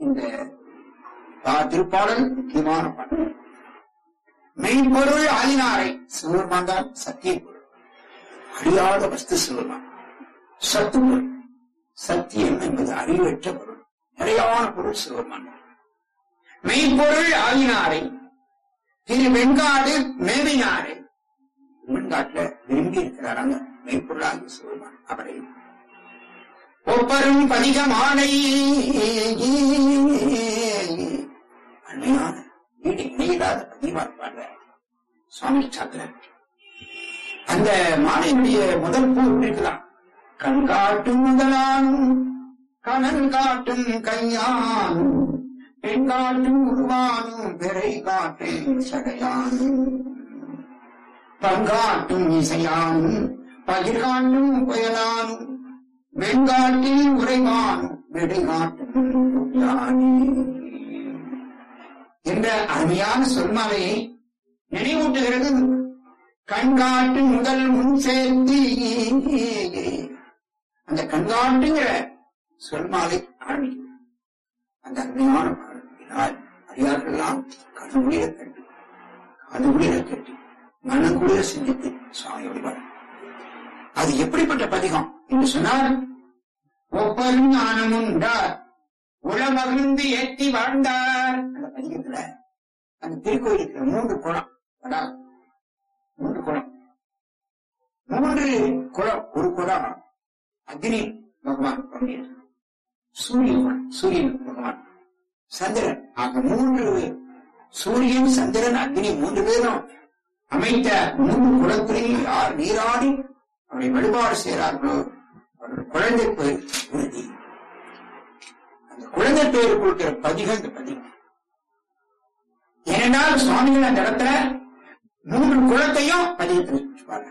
இந்த பா- திருப்பாடல் முக்கியமான பாடல் மெய்ப்பொருள் ஆதினாரை சிவபெருமான் தான் சத்திய பொருள் அறியாத வஸ்து சிவபெருமான் சத்து பொருள் சத்தியம் என்பது அறிவற்ற பொருள் நிறையான பொருள் சிவபெருமான் தான். மெய்ப்பொருள் ஆதினாரை திரு வெண்காடு மேவினாரை வெண்காட்டுல விரும்பி இருக்கிறாராங்க மெய்ப்பொருளாகி சிவபெருமான் அவரை ஒப்பரும் பதிகமானை அருமையான வீடு இணையில்லாத பதிவா பாடுற சுவாமி சாத்திரன் அந்த மாலையினுடைய முதல் பூ எப்படி இருக்கலாம் கண் காட்டும் முதலானும் கணன் காட்டும் கையானும் பெண் காட்டும் உருவானும் பிறை காட்டும் சடையானும் பங்காட்டும் இசையானும் பகிர் காட்டும் புயலானும் வெண்காட்டில் உறைவானும் விடைகாட்டும் யானே. என்ற அருமையான சொல்மாலையை நினைவூட்டுகிறது கண்காட்டு முதல் முன் சேர்த்து அந்த கண்காட்டுங்கிற சொல்மாலை ஆரம்பிக்கும் அந்த அருமையான பாடலினால் அடியார்களெல்லாம் கண்குளிர கண்டு காதுகுளிர கேட்டு மனங்குளிர சிந்தித்து சுவாமி வழிபாடு அது எப்படிப்பட்ட பதிகம் என்று சொன்னால் ஒவ்வொரு ஞானமும் உண்டார் உளமகிழ்ந்து ஏற்றி வாழ்ந்தார் அந்த பதிகத்துல அந்த திருக்கோயிலுக்கு மூன்று குளம் அதாவது மூன்று குளம் மூன்று குளம் ஒரு குளம் அக்னி பகவான் பங்கேற்று சூரியன் குலம், சூரியன் பகவான் சந்திரன் ஆக மூன்று சூரியன் சந்திரன் அக்னி மூன்று பேரும் அமைத்த மூன்று குளத்திலே யார் நீராடி அவரை வழிபாடு செய்கிறார்களோ அவர்கள் குழந்தை பேர் உறுதி அந்த குழந்தை பேர் கொடுக்கிற பதிகம் இந்த பதிகம் ஏனென்றால் சுவாமிகள் அந்த இடத்துல மூன்று குளத்தையும் பதிகத்தில் வச்சுப்பாங்க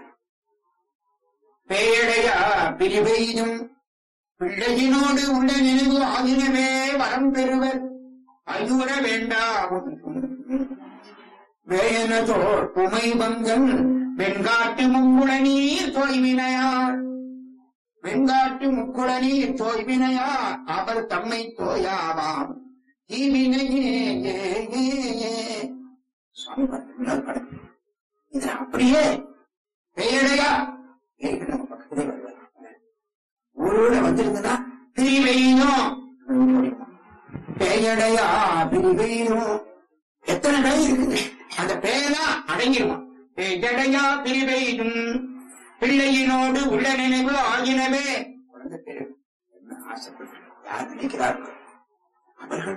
பேழையா பிரிவெய்தும் பிள்ளையினோடு உள்ள நினைவு ஆகினவே வரம் பெறுவர் ஐயுற வேண்டாம் வேயனதோர் புமை பங்கன் வெண்காட்டு முக்குள நீர் தொய்வினையார் வெண்காட்டு முக்குள நீர் தொய்வினையார் அவர் தம்மை தோயாவாம் தீவினையே சுவாமி பாட்டு இன்னொரு படம் இது அப்படியே பெயரையா ஏற்கனவே நம்ம பக்கத்திலே வருவார் ஊரோட வந்திருந்தா பிரிவையினோ பெயடையா பிரிவையினோ எத்தனை டை இருக்குது அந்த பெயரா அடங்கிடுவான் பெயடையா பிரிவையினும் பிள்ளையினோடு உள்ள நினைவு ஆகினவே குழந்தை பேரு என்ன ஆசைப்பட்டு யார் நினைக்கிறார்கள் அவர்கள்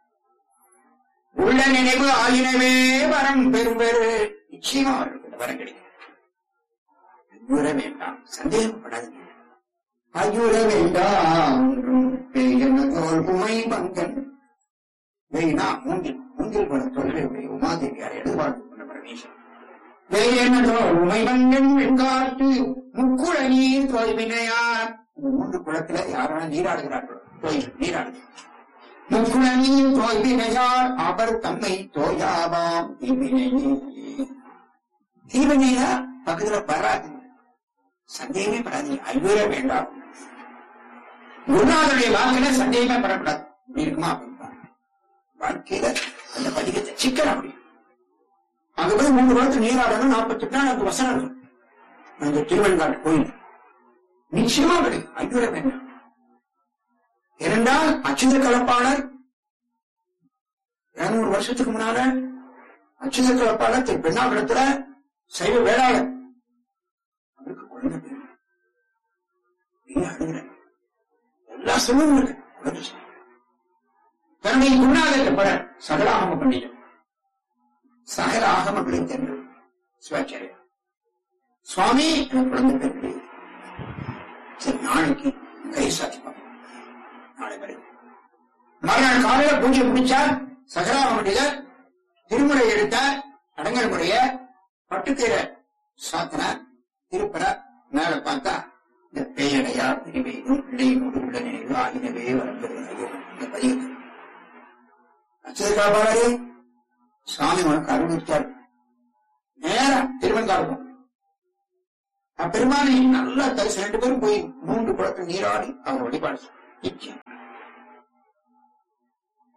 உள்ள நினைவு ஆகினவே வரம் பெறுவர் நிச்சயமா அவர்களுக்கு இந்த வரம் கிடைக்கும் அஞ்சுர வேண்டாம் சந்தேகப்படாதீங்க அஞ்சுர வேண்டாம் பேயனதோர் உமை பங்கன் வெயினா மூங்கில் மூங்கில் போல தொழிலை உமாதேவியார் எழுதுவாடு பண்ண பரமேஸ்வரன் வேயனதோர் உமை பங்கன் வெண்காட்டு முக்குள நீர் தோய்வினையார் இந்த மூன்று குளத்துல யாரான நீராடுகிறார்களோ தோய் நீராடுகிறார் முக்குளனின் தோய்வினையார் அவர் தம்மை தோயாவாம் தீவினையே தீவினையா பக்கத்துல வராது சந்தேகமே படாதீங்க ஐயரே வேண்டாம் குருநாதருடைய வாக்குல சந்தேகமே படக்கூடாது இப்படி இருக்குமா அப்படின்னா வாழ்க்கையில அந்த பதிகத்தை சிக்கன முடியும் அங்க போய் மூணு வருடத்து நீராடணும் நாற்பத்தி எட்டு நாள் அந்த வசனம் இருக்கும் அந்த திருவெண்காட்டு கோயில் நிச்சயமா கிடைக்கும் ஐயரே வேண்டாம் இரண்டால் அச்சுத கலப்பாளர் இருநூறு வருஷத்துக்கு முன்னால அச்சுத கலப்பாளர் திரு பெண்ணாபுரத்துல சைவ வேளாளர் அவருக்கு குழந்தை பேரு நீ அழுகிற எல்லா சொல்லும் இருக்கு குழந்தை சொல்லு. தன்னுடைய குருநாதர் பட சகலாகம பண்டிதர் சகல ஆகமங்களை தெரிந்து சிவாச்சாரியர் சுவாமி எனக்கு குழந்தை பேர் கிடையாது. சரி நாளைக்கு கை சாத்தி பார்ப்போம் நாளை வரை மறுநாள் காலையில பூஜை முடிச்சார் சகராம பண்டிதர் திருமுறை எடுத்தார் அடங்கல் முறைய பட்டுக்கீரை சாத்தினார் திருப்பர மேல பார்த்தா இந்த பேயடையா பிரிவையும் இடையினோடு உள்ள நினைவு ஆகினவே வரப்பெறுகிறது இந்த பதிவு அச்சதுக்காப்பாளரே சுவாமி உனக்கு அருள்வித்தார் நேரா திருவெண்காலம் அப்பெருமானை நல்லா தரிசி ரெண்டு பேரும் போய் மூன்று குளத்தில் நீராடி அவர் வழிபாடு செய்தார். நிச்சயம்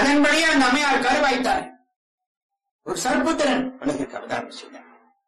அதன்படியே அந்த அம்மையார் கருவாய்த்தார் ஒரு சர்புத்திரன் உலகிற்கு அவதாரம் செய்தார்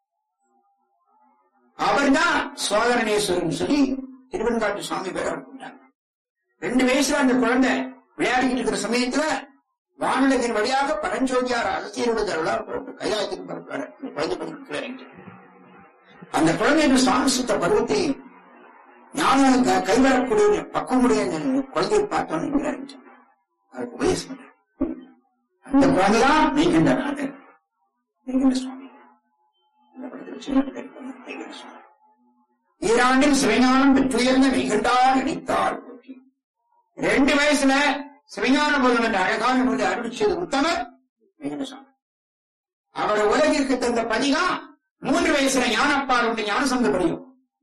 அவர்தான் சோதரனேஸ்வரன் சொல்லி திருவெண்காட்டு சுவாமி பேர் அவர் கொண்டாங்க ரெண்டு வயசுல அந்த குழந்தை விளையாடிக்கிட்டு இருக்கிற சமயத்துல வானுலகின் வழியாக பரஞ்சோதியார் அரசியலோட அருளால் கைலாயத்துக்கு பரப்புறாரு குழந்தை பருவத்தில் அந்த குழந்தை சுவாமிசுத்த பருவத்தை ஞானம் க- கைவரக்கூடிய பக்குவமுடைய அந்த குழந்தையை பார்த்தோன்னு அதுக்கு உபதேசம் பண்றார். அந்த குழந்தைதான் மெய்கண்டநாதர் மெய்கண்ட சுவாமி அந்த படத்தில் சின்ன பிள்ளை இருப்பாங்க, மெய்கண்ட சுவாமி ஈராண்டில் சிவஞானம் பெற்றுயர்ந்த மெய்கண்டார் நினைத்தார் போற்றி ரெண்டு வயசுல சிவஞான போதம் என்ற அழகான நூலை அருளிச்சது உத்தமர் மெய்கண்ட சுவாமி அவர் உலகிற்கு தந்த பதிகம் மூன்று வயசுல ஞானப்பால் உண்டு ஞானசந்த படியும்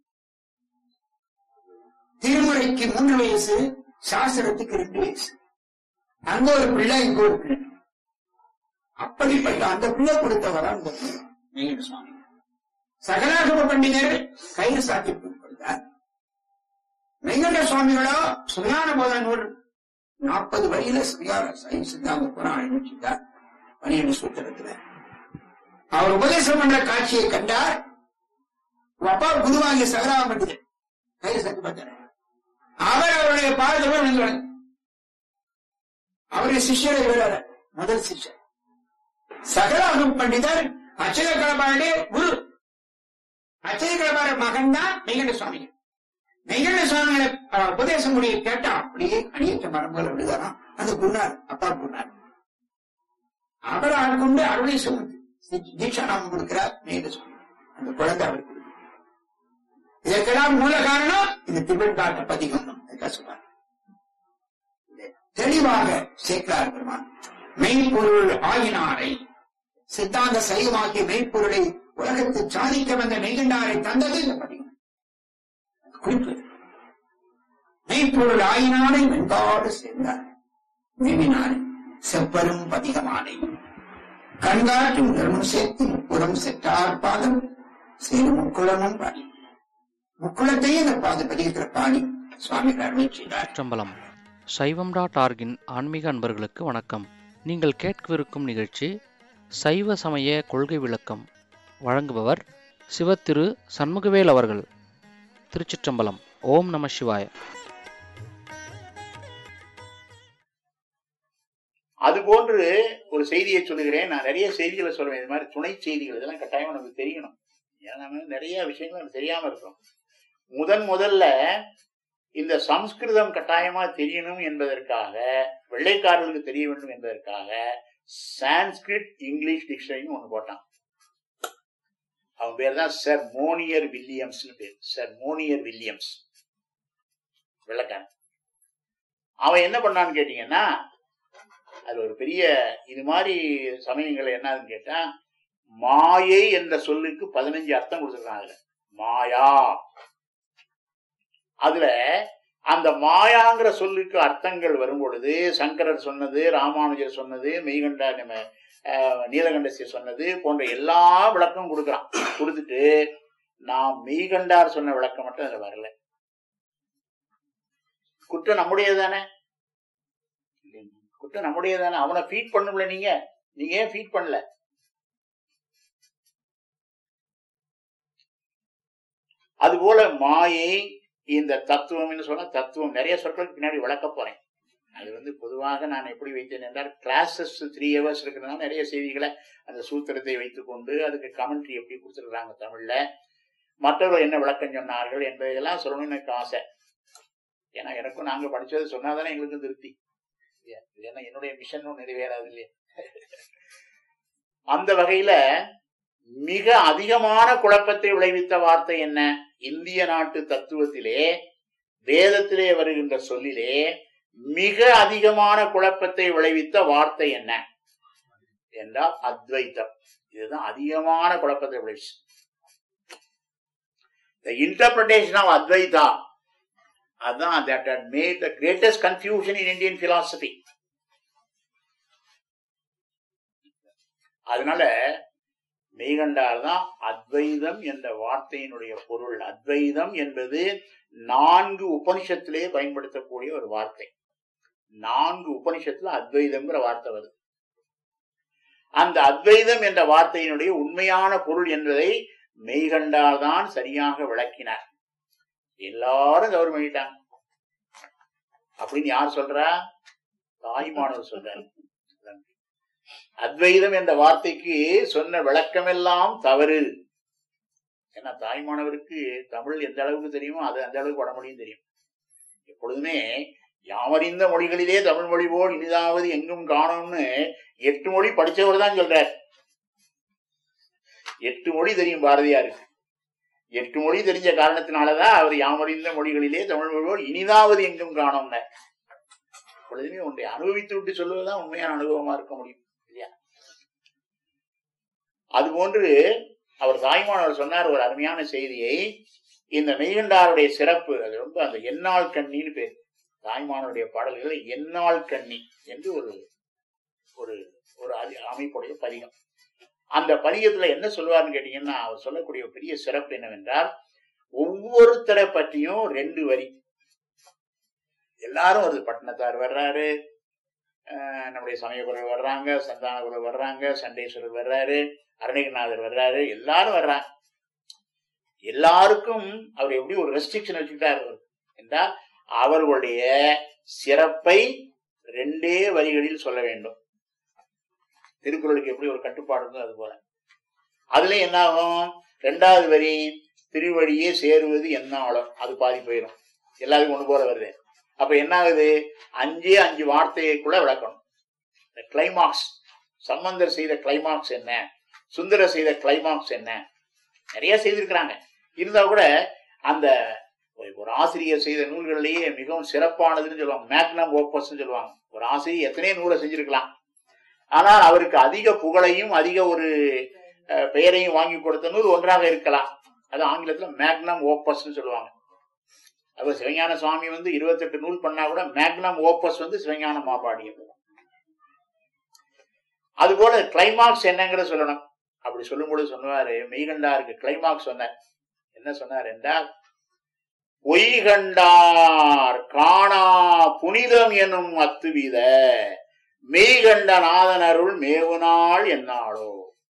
திருமுறைக்கு மூன்று வயசு சாஸ்திரத்துக்கு ரெண்டு வயசு அங்க ஒரு பிள்ளை இங்க ஒரு பிள்ளை அப்படிப்பட்ட அந்த பிள்ளை கொடுத்தவர் அந்த மெய்கண்ட சுவாமி சகலாகம பண்டிதர் கயிறு சாத்தி கொடுத்தார் மெய்கண்ட சுவாமிகளோ சுயான போத நூல் நாற்பது வரியில சுயார சைவ சித்தாந்த புராணம் வச்சிருந்தார் பனிரெண்டு சூத்திரத்துல அவர் உபதேசம் பண்ற காட்சியை கண்டார் உங்க அப்பா குருவாகிய சகலாக பண்டிதர் கயிறு சாத்தி பார்த்தார் அவர் அவருடைய பாதத்தில் விழுந்தார் அவருடைய சிஷ்யரை விடார முதல் சிஷ்யர் சகலாகம் பண்டிதர் அச்சய கலபாருடைய குரு அச்சய கலபார மகன் தான் மெய்கண்ட சுவாமிகள் மெய்கண்ட சுவாமிகளை அஹ், உபதேசம் முடிய கேட்டா அப்படியே அணியற்ற மரம் போல விடுதாராம் அந்த குருநார் அப்பா குருநார் அவர் ஆட்கொண்டு அருளை சுமந்து தீட்சா நாமம் கொடுக்கிறார் மெய்கண்ட சுவாமி அந்த குழந்தை அவர் கொடுக்கிறார். இதற்கெல்லாம் மூல காரணம் இந்த திருவெண்காட்டு பதிகம் அதுக்காக சொல்றார் தெளிவாக சேர்க்கிறார் பெருமான் மெய்ப்பொருள் ஆயினாரை சித்தாந்த சைவமாகிய மெய்ப்பொருளை உலகத்தில் சாதிக்க வந்த மெய்கண்டாரை தந்தது இந்த பதிகம் குறிப்பு மெய்ப்பொருள் ஆயினாரை வெண்பாடு சேர்ந்தார் மேவினார் செப்பரும் பதிகமானை கண்காட்டும் தர்மம் சேர்த்து முப்புறம் செற்றார் பாதம் சேரும் முக்குளமும் பாடி முக்குளத்தையும் இந்த பாத பதிகத்தில் பாடி சுவாமிகள் அருள் செய்தார் சிற்றம்பலம் சைவம் டாட் ஆர்கின் ஆன்மீக அன்பர்களுக்கு வணக்கம் நீங்கள் கேட்கவிருக்கும் நிகழ்ச்சி சைவ சமய கொள்கை விளக்கம் வழங்குபவர் சிவத்திரு சண்முகவேல் அவர்கள் திருச்சிற்றம்பலம் ஓம் நம சிவாய அது போன்று ஒரு செய்தியை சொல்லுகிறேன் நான் நிறைய செய்திகளை சொல்லுவேன் இது மாதிரி துணை செய்திகள் இதெல்லாம் கட்டாயம் நமக்கு தெரியணும் ஏன்னா நம்ம நிறைய விஷயங்கள் நமக்கு தெரியாம இருக்கிறோம் முதன் முதல்ல இந்த சம்ஸ்கிருதம் கட்டாயமா தெரியணும் என்பதற்காக வெள்ளைக்காரர்களுக்கு தெரிய வேண்டும் என்பதற்காக சான்ஸ்கிரிட் இங்கிலீஷ் டிக்ஷனரின்னு ஒண்ணு போட்டான் அவன் பேர் தான் சர் மோனியர் வில்லியம்ஸ்னு பேர் சர் மோனியர் வில்லியம்ஸ் வெள்ளக்காரன் அவன் என்ன பண்ணான்னு கேட்டீங்கன்னா அது ஒரு பெரிய இது மாதிரி சமயங்கள் என்னதுன்னு கேட்டா மாயை என்ற சொல்லுக்கு பதினஞ்சு அர்த்தம் கொடுத்துருக்காங்க அதுல மாயா அதுல அந்த மாயாங்கிற சொல்லுக்கு அர்த்தங்கள் வரும் பொழுது சங்கரர் சொன்னது ராமானுஜர் சொன்னது மெய்கண்டா நம்ம அஹ், நீலகண்டசியர் சொன்னது போன்ற எல்லா விளக்கமும் கொடுக்குறான் கொடுத்துட்டு நான் மெய்கண்டார் சொன்ன விளக்கம் மட்டும் அதுல வரல குற்றம் நம்முடையது தானே குற்றம் நம்முடையது தானே அவனை ஃபீட் பண்ணும்ல நீங்க நீங்க ஏன் ஃபீட் பண்ணல அதுபோல மாயை இந்த தத்துவம்னு சொன்னா தத்துவம் நிறைய சொற்களுக்கு பின்னாடி விளக்க போறேன் அது வந்து பொதுவாக நான் எப்படி வைத்தேன் என்றால் கிளாஸஸ் த்ரீ ஹவர்ஸ் இருக்கிறதுனால நிறைய செய்திகளை அந்த சூத்திரத்தை வைத்துக்கொண்டு அதுக்கு கமெண்ட்ரி எப்படி கொடுத்துருக்காங்க தமிழ்ல மற்றவர்கள் என்ன விளக்கம் சொன்னார்கள் என்பதையெல்லாம் சொல்லணும்னு எனக்கு ஆசை ஏன்னா எனக்கும் நாங்க படிச்சதை சொன்னாதானே எங்களுக்கும் திருப்தி இல்லையா? இல்லைன்னா என்னுடைய மிஷனும் நிறைவேறாது இல்லையா அந்த வகையில மிக அதிகமான குழப்பத்தை விளைவித்த வார்த்தை என்ன இந்திய நாட்டு தத்துவத்திலே வேதத்திலே வருகின்ற சொல்லிலே மிக அதிகமான குழப்பத்தை விளைவித்த வார்த்தை என்ன என்றால் அத்வைத்தம் இதுதான் அதிகமான குழப்பத்தை விளைவிச்சு The interpretation of Advaita அதான் that had made the greatest confusion in Indian philosophy. அதனால மெய்கண்டார் தான் அத்வைதம் என்ற வார்த்தையினுடைய பொருள் அத்வைதம் என்பது நான்கு உபனிஷத்திலே பயன்படுத்தக்கூடிய ஒரு வார்த்தை நான்கு உபனிஷத்துல அத்வைதம்ங்கிற வார்த்தை வருது அந்த அத்வைதம் என்ற வார்த்தையினுடைய உண்மையான பொருள் என்பதை மெய்கண்டால்தான் சரியாக விளக்கினார் எல்லாரும் தவறு பண்ணிட்டாங்க அப்படின்னு யார் சொல்றா தாய்மானவர் சொல்றாரு அத்வைதம் என்ற வார்த்தைக்கு சொன்ன விளக்கமெல்லாம் தவறு ஏன்னா தாய்மானவருக்கு தமிழ் எந்த அளவுக்கு தெரியுமோ அது அந்த அளவுக்கு வடமொழியும் தெரியும் எப்பொழுதுமே யாமறிந்த மொழிகளிலே தமிழ் மொழி போல் இனிதாவது எங்கும் காணும்னு எட்டு மொழி படிச்சவர் தான் சொல்றார் எட்டு மொழி தெரியும் பாரதியாருக்கு எட்டு மொழி தெரிஞ்ச காரணத்தினாலதான் அவர் யாமறிந்த மொழிகளிலே தமிழ் மொழி போல் இனிதாவது எங்கும் காணோம்ன எப்பொழுதுமே ஒன்றை அனுபவித்து விட்டு சொல்லுவதுதான் உண்மையான அனுபவமா இருக்க முடியும் இல்லையா அதுபோன்று அவர் தாய்மானவர் சொன்னார் ஒரு அருமையான செய்தியை இந்த மெய்கண்டாருடைய சிறப்பு அது ரொம்ப அந்த எந்நாள் கண்ணின்னு பேர் தாய்மானவருடைய பாடல்கள் எந்நாள் கண்ணி என்று ஒரு ஒரு ஒரு அதி- அமைப்புடைய பதிகம் அந்த பதிகத்துல என்ன சொல்லுவாருன்னு கேட்டீங்கன்னா அவர் சொல்லக்கூடிய ஒரு பெரிய சிறப்பு என்னவென்றால் ஒவ்வொருத்தரை பற்றியும் ரெண்டு வரி எல்லாரும் வருது பட்டினத்தார் வர்றாரு அஹ் நம்முடைய சமயகுரல் வர்றாங்க சந்தானகுரல் வர்றாங்க சண்டேஸ்வரர் வர்றாரு அருணகிரிநாதர் வர்றாரு எல்லாரும் வர்றாங்க எல்லாருக்கும் அவர் எப்படி ஒரு ரெஸ்ட்ரிக்ஷன் வச்சுக்கிட்டார் அவர் என்றால் அவர்களுடைய சிறப்பை ரெண்டே வரிகளில் சொல்ல வேண்டும் திருக்குறளுக்கு எப்படி ஒரு கட்டுப்பாடு இருந்தோ அது போல அதுல என்ன ஆகும் ரெண்டாவது வரி திருவடியே சேருவது என்ன ஆழம் அது பாதி போயிடும் எல்லாருக்கும் ஒண்ணு போல வருது அப்ப என்ன ஆகுது அஞ்சே அஞ்சு வார்த்தைக்குள்ள விளக்கணும் இந்த கிளைமாக்ஸ் சம்பந்தர் செய்த கிளைமாக்ஸ் என்ன சுந்தரர் செய்த கிளைமாக்ஸ் என்ன நிறைய செய்திருக்கிறாங்க இருந்தா கூட அந்த ஒரு- ஒரு ஆசிரியர் செய்த நூல்களிலேயே மிகவும் சிறப்பானதுன்னு சொல்லுவாங்க மேக்னம் ஓப்பஸ் சொல்லுவாங்க ஒரு ஆசிரியர் எத்தனையோ நூலை செஞ்சிருக்கலாம் ஆனால் அவருக்கு அதிக புகழையும் அதிக ஒரு அஹ், பெயரையும் வாங்கி கொடுத்த நூல் ஒன்றாக இருக்கலாம் அது ஆங்கிலத்துல மேக்னம் ஓப்பஸ்ன்னு சொல்லுவாங்க அப்ப சிவஞான சுவாமி வந்து இருபத்தெட்டு நூல் பண்ணா கூட மேக்னம் ஓப்பஸ் வந்து சிவஞான மாபாடியம் அது போல கிளைமாக்ஸ் என்னங்கிற சொல்லணும் அப்படி சொல்லும்போது சொன்னாரு மெய்கண்டாருக்கு கிளைமாக்ஸ் சொன்னார் என்ன சொன்னார் என்றால் பொய்கண்டார் காணா புனிதம் எனும் அத்துவித மெய்கண்ட நாதன் அருள் மேவுநாள் என்னாளோ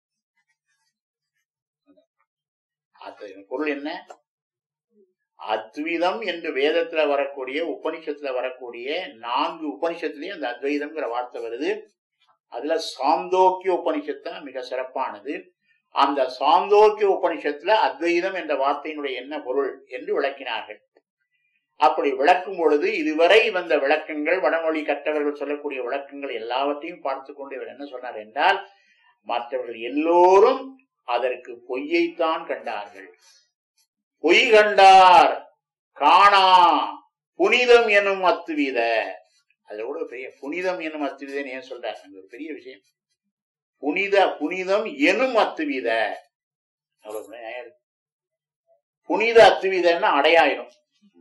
அது பொருள் என்ன அத்விதம் என்று வேதத்துல வரக்கூடிய உபனிஷத்துல வரக்கூடிய நான்கு உபனிஷத்துலயும் அந்த அத்வைதம்ங்கிற வார்த்தை வருது அதுல சாந்தோக்கிய உபனிஷத்து தான் மிக சிறப்பானது அந்த சாந்தோக்கிய உபனிஷத்துல அத்வைதம் என்ற வார்த்தையினுடைய என்ன பொருள் என்று விளக்கினார்கள் அப்படி விளக்கும் பொழுது இதுவரை வந்த விளக்கங்கள் வடமொழி கற்றவர்கள் சொல்லக்கூடிய விளக்கங்கள் எல்லாவற்றையும் பார்த்து கொண்டு இவர் என்ன சொன்னார் என்றால் மற்றவர்கள் எல்லோரும் அதற்கு பொய்யைத்தான் கண்டார்கள் பொய் கண்டார் காணா புனிதம் எனும் அத்துவித அதுல கூட ஒரு பெரிய புனிதம் எனும் அத்துவிதன்னு ஏன் சொல்றாரு அங்க ஒரு பெரிய விஷயம் புனித புனிதம் எனும் அத்துவித அவ்வளவு நியாயம் இருக்கு. புனித அத்துவிதன்னா அடையாயிரும்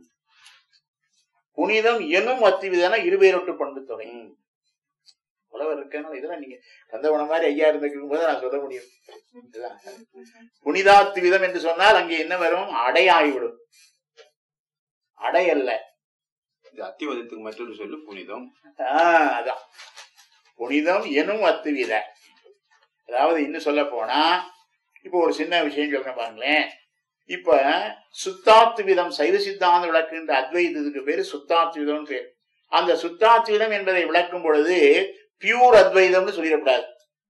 புனிதம் எனும் அத்துவிதனா இருபேரொட்டு பண்பு தொகை புலவர் இருக்கனால இதெல்லாம் நீங்க கந்தவன மாதிரி ஐயா இருந்திருக்கும் போது நான் சொல்ல முடியும் இதுதான். புனிதாத்து விதம் என்று சொன்னால் அங்கே என்ன வரும் அடையாகிவிடும் அடை அல்ல இது அத்திவதத்துக்கு மற்றொரு சொல்லு புனிதம் ஆஹ் அதான் புனிதம் எனும் அத்துவித அதாவது இன்னும் சொல்ல போனா இப்போ ஒரு சின்ன விஷயம் சொல்றேன் பாருங்களேன் இப்ப சுத்தாத்து விதம் சைவ சித்தாந்த விளக்குன்ற அத்வைதத்துக்கு பேரு சுத்தாத்து விதம் பேர் அந்த சுத்தாத்து விதம் என்பதை விளக்கும் பொழுது பியூர் அத்வைதம்னு சொல்லிடக்கூடாது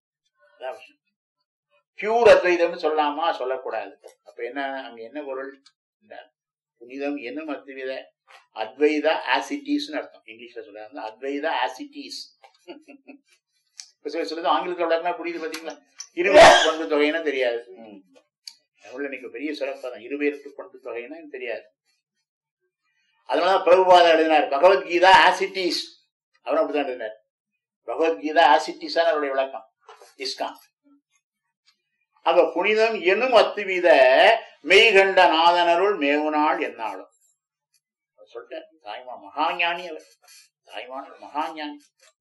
பியூர் அத்வைதம்னு சொல்லலாமா சொல்லக்கூடாது அப்ப என்ன அங்க என்ன பொருள் இந்த புனிதம் என்னும் அத்வித அத்வைத ஆசிட்டிஸ்னு அர்த்தம் இங்கிலீஷ்ல சொல்றாங்க அத்வைத ஆசிட்டிஸ் இப்ப சில சொல்லுது ஆங்கிலத்துல விளக்குனா புரியுது பாத்தீங்களா இருவேறு பண்பு தொகைன்னா தெரியாது தமிழ்ல இன்னைக்கு பெரிய சிறப்பு தான் இருவேறு பண்பு தொகைன்னா எனக்கு தெரியாது அதனால பிரபுபாதா எழுதினார் பகவத்கீதா ஆசிட்டிஸ் அவரும் அப்படிதான் எழுதினார் பகவத்கீதா ஆசிட்டிஸான அவருடைய விளக்கம் இஸ்கான் அப்ப புனிதம் எனும் அத்துவித மெய்கண்ட நாதனருள் மேவுநாள் என்னாலும் சொல்லிட்டார் தாய்மா மகாஞானி அவர் தாய்மானவர் மகாஞானி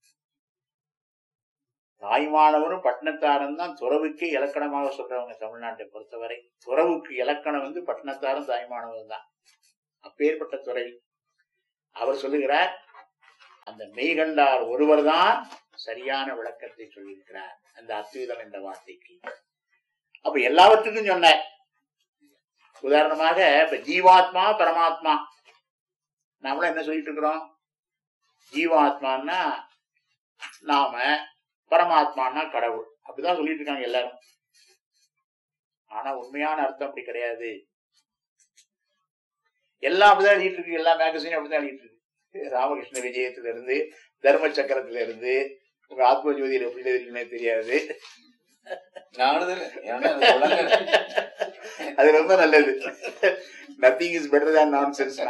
தாய்மானவரும் பட்டினத்தாரும் தான் துறவுக்கே இலக்கணமாக சொல்றவங்க தமிழ்நாட்டை பொறுத்தவரை துறவுக்கு இலக்கணம் வந்து பட்டினத்தாரும் தாய்மானவரும் தான் அப்பேற்பட்ட துறவி அவர் சொல்லுகிறார் அந்த மெய்கண்டார் ஒருவர்தான் சரியான விளக்கத்தை சொல்லியிருக்கிறார் அந்த அத்வைதம் என்ற வார்த்தைக்கு அப்ப எல்லாவற்றுக்கும் சொன்ன உதாரணமாக இப்ப ஜீவாத்மா பரமாத்மா நாமளும் என்ன சொல்லிட்டு இருக்கிறோம் ஜீவாத்மான்னா நாம பரமாத்மான்னா கடவுள் அப்படிதான் சொல்லிட்டு இருக்காங்க எல்லாரும் ஆனா உண்மையான அர்த்தம் அப்படி கிடையாது எல்லாம் அப்படிதான் எழுதிட்டு இருக்கு எல்லா மேகசினும் அப்படிதான் எழுதிட்டு இருக்கு ராமகிருஷ்ண விஜயத்துல இருந்து தர்ம சக்கரத்துல இருந்து உங்க ஆத்ம ஜோதியில எப்படி இருக்குன்னே தெரியாது நானுதில்ல ஏன்னா எனக்கு விளங்கல. அது ரொம்ப நல்லது நத்திங் இஸ் பெட்டர் தேன் நான் சென்ஸ்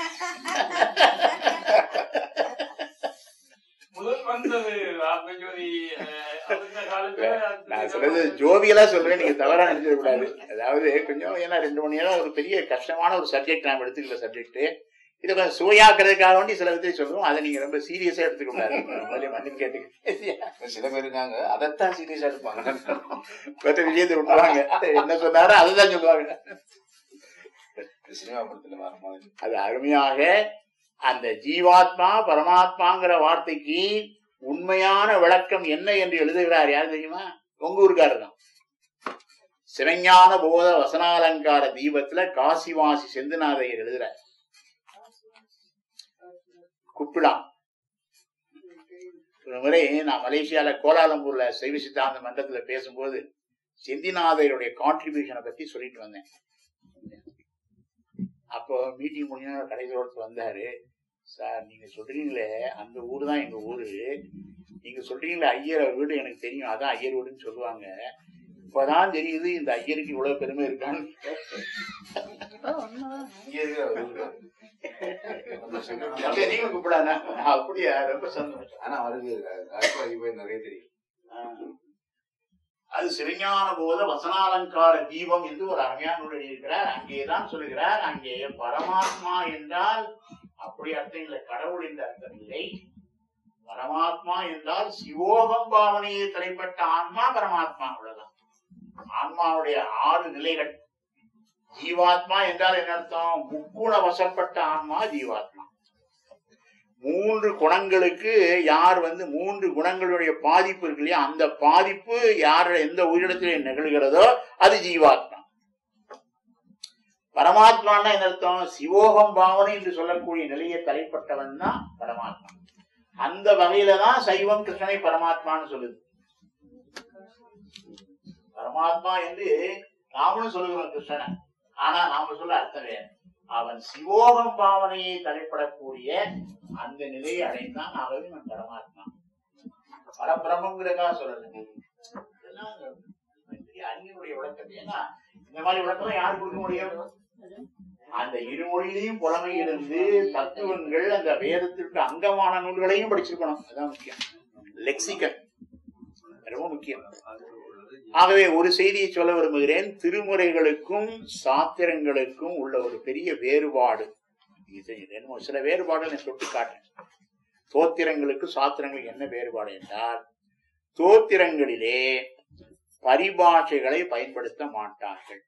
முதல் வந்தது ஆத்மஜோதி அஹ், அந்த காலத்துல நான் சொல்றது ஜோவியலா சொல்றேன் நீங்க தவறா நினைச்சிட கூடாது அதாவது கொஞ்சம் ஏன்னா ரெண்டு மணி நேரம் ஒரு பெரிய கஷ்டமான ஒரு சப்ஜெக்ட் நாம எடுத்துக்கல சப்ஜெக்ட் இதை கொஞ்சம் சுவையாக்குறதுக்காக வேண்டி சில விதத்தை சொல்றோம் அதை நீங்க ரொம்ப சீரியஸா எடுத்துக்க கூடாது முதல்ல மன்னிப்பு கேட்டுக்க சில பேர் இருக்காங்க அதைத்தான் சீரியஸா எடுப்பாங்க மற்ற விஷயத்தை விட்டுருவாங்க என்ன சொன்னாரோ அதுதான் சொல்லுவாங்க சினிமா படத்துல வர மாதிரி அது அருமையாக அந்த ஜீவாத்மா பரமாத்மாங்கிற வார்த்தைக்கு உண்மையான விளக்கம் என்ன என்று எழுதுகிறார் யார் தெரியுமா உங்க ஊருக்காரர் தான் சிவஞான போத வசனாலங்கார தீபத்துல காசிவாசி செந்துநாதையர் எழுதுறார் குப்பிடாம் ஒரு முறை நான் மலேசியால கோலாலம்பூர்ல சைவ சித்தாந்த மன்றத்துல பேசும்போது செந்திநாதையருடைய கான்ட்ரிபியூஷனை பத்தி சொல்லிட்டு வந்தேன் அப்போ மீட்டிங் முடிஞ்ச கடைசியோடு வந்தாரு சார் நீங்க சொல்றீங்களே அந்த ஊர் தான் எங்க ஊரு நீங்க சொல்றீங்களே ஐயர் வீடு எனக்கு தெரியும் அதான் ஐயர் வீடுன்னு சொல்லுவாங்க இப்பதான் தெரியுது இந்த ஐயருக்கு இவ்வளவு பெருமை இருக்கான்னு இங்க இருக்கிற ஒரு ஊரு. அப்படியே நீங்களும் கூப்பிடாதா அப்படியா ரொம்ப சந்தோஷம் ஆனா அவருக்கு ராஜ்வாடி போய் நிறைய தெரியும் அது சிவஞான போத வசனாலங்கார தீபம் என்று ஒரு அருமையான நூல் எழுதியிருக்கிறார் அங்கேதான் சொல்லுகிறார் அங்கே பரமாத்மா என்றால் அப்படி அர்த்தம் இல்லை கடவுள் என்ற அர்த்தம் இல்லை பரமாத்மா என்றால் சிவோகம் பாவனையை தலைப்பட்ட ஆன்மா பரமாத்மா அவ்வளவுதான் ஆன்மாவுடைய ஆறு நிலைகள் ஜீவாத்மா என்றால் என்ன அர்த்தம் முக்குண வசப்பட்ட ஆன்மா ஜீவாத்மா மூன்று குணங்களுக்கு யார் வந்து மூன்று குணங்களுடைய பாதிப்பு இருக்கு இல்லையா அந்த பாதிப்பு யார் எந்த உயிரிடத்திலே நிகழ்கிறதோ அது ஜீவாத்மா பரமாத்மான்னா என்ன அர்த்தம் சிவோகம் பாவனை என்று சொல்லக்கூடிய நிலையை தலைப்பட்டவன் தான் பரமாத்மா அந்த வகையில தான் சைவம் கிருஷ்ணனை பரமாத்மான்னு சொல்லுது பரமாத்மா என்று நாமளும் சொல்லுகிறோம் கிருஷ்ணனை ஆனா நாம சொல்ல அர்த்தம் வேறு அவன் சிவோகம் பாவனையை தலைப்படக்கூடிய அந்த நிலையை அடைந்தான் ஆகவே அவன் பரமாத்மா பரபிரமங்கிறதா சொல்லல இதெல்லாம் பெரிய அறிஞருடைய விளக்கம் ஏன்னா இந்த மாதிரி விளக்கம் யார் கொடுக்க முடியும் அந்த இருமொழியிலையும் புலமை இருந்து தத்துவங்கள் அந்த வேதத்திற்கு அங்கமான நூல்களையும் படிச்சிருக்கணும் அதான் முக்கியம் லெக்சிகன் ரொம்ப முக்கியம் ஆகவே ஒரு செய்தியை சொல்ல விரும்புகிறேன் திருமுறைகளுக்கும் சாத்திரங்களுக்கும் உள்ள ஒரு பெரிய வேறுபாடு இது என்னமோ சில வேறுபாடுகள் நான் தொட்டு காட்டேன் தோத்திரங்களுக்கு சாத்திரங்களுக்கு என்ன வேறுபாடு என்றால் தோத்திரங்களிலே பரிபாஷைகளை பயன்படுத்த மாட்டார்கள்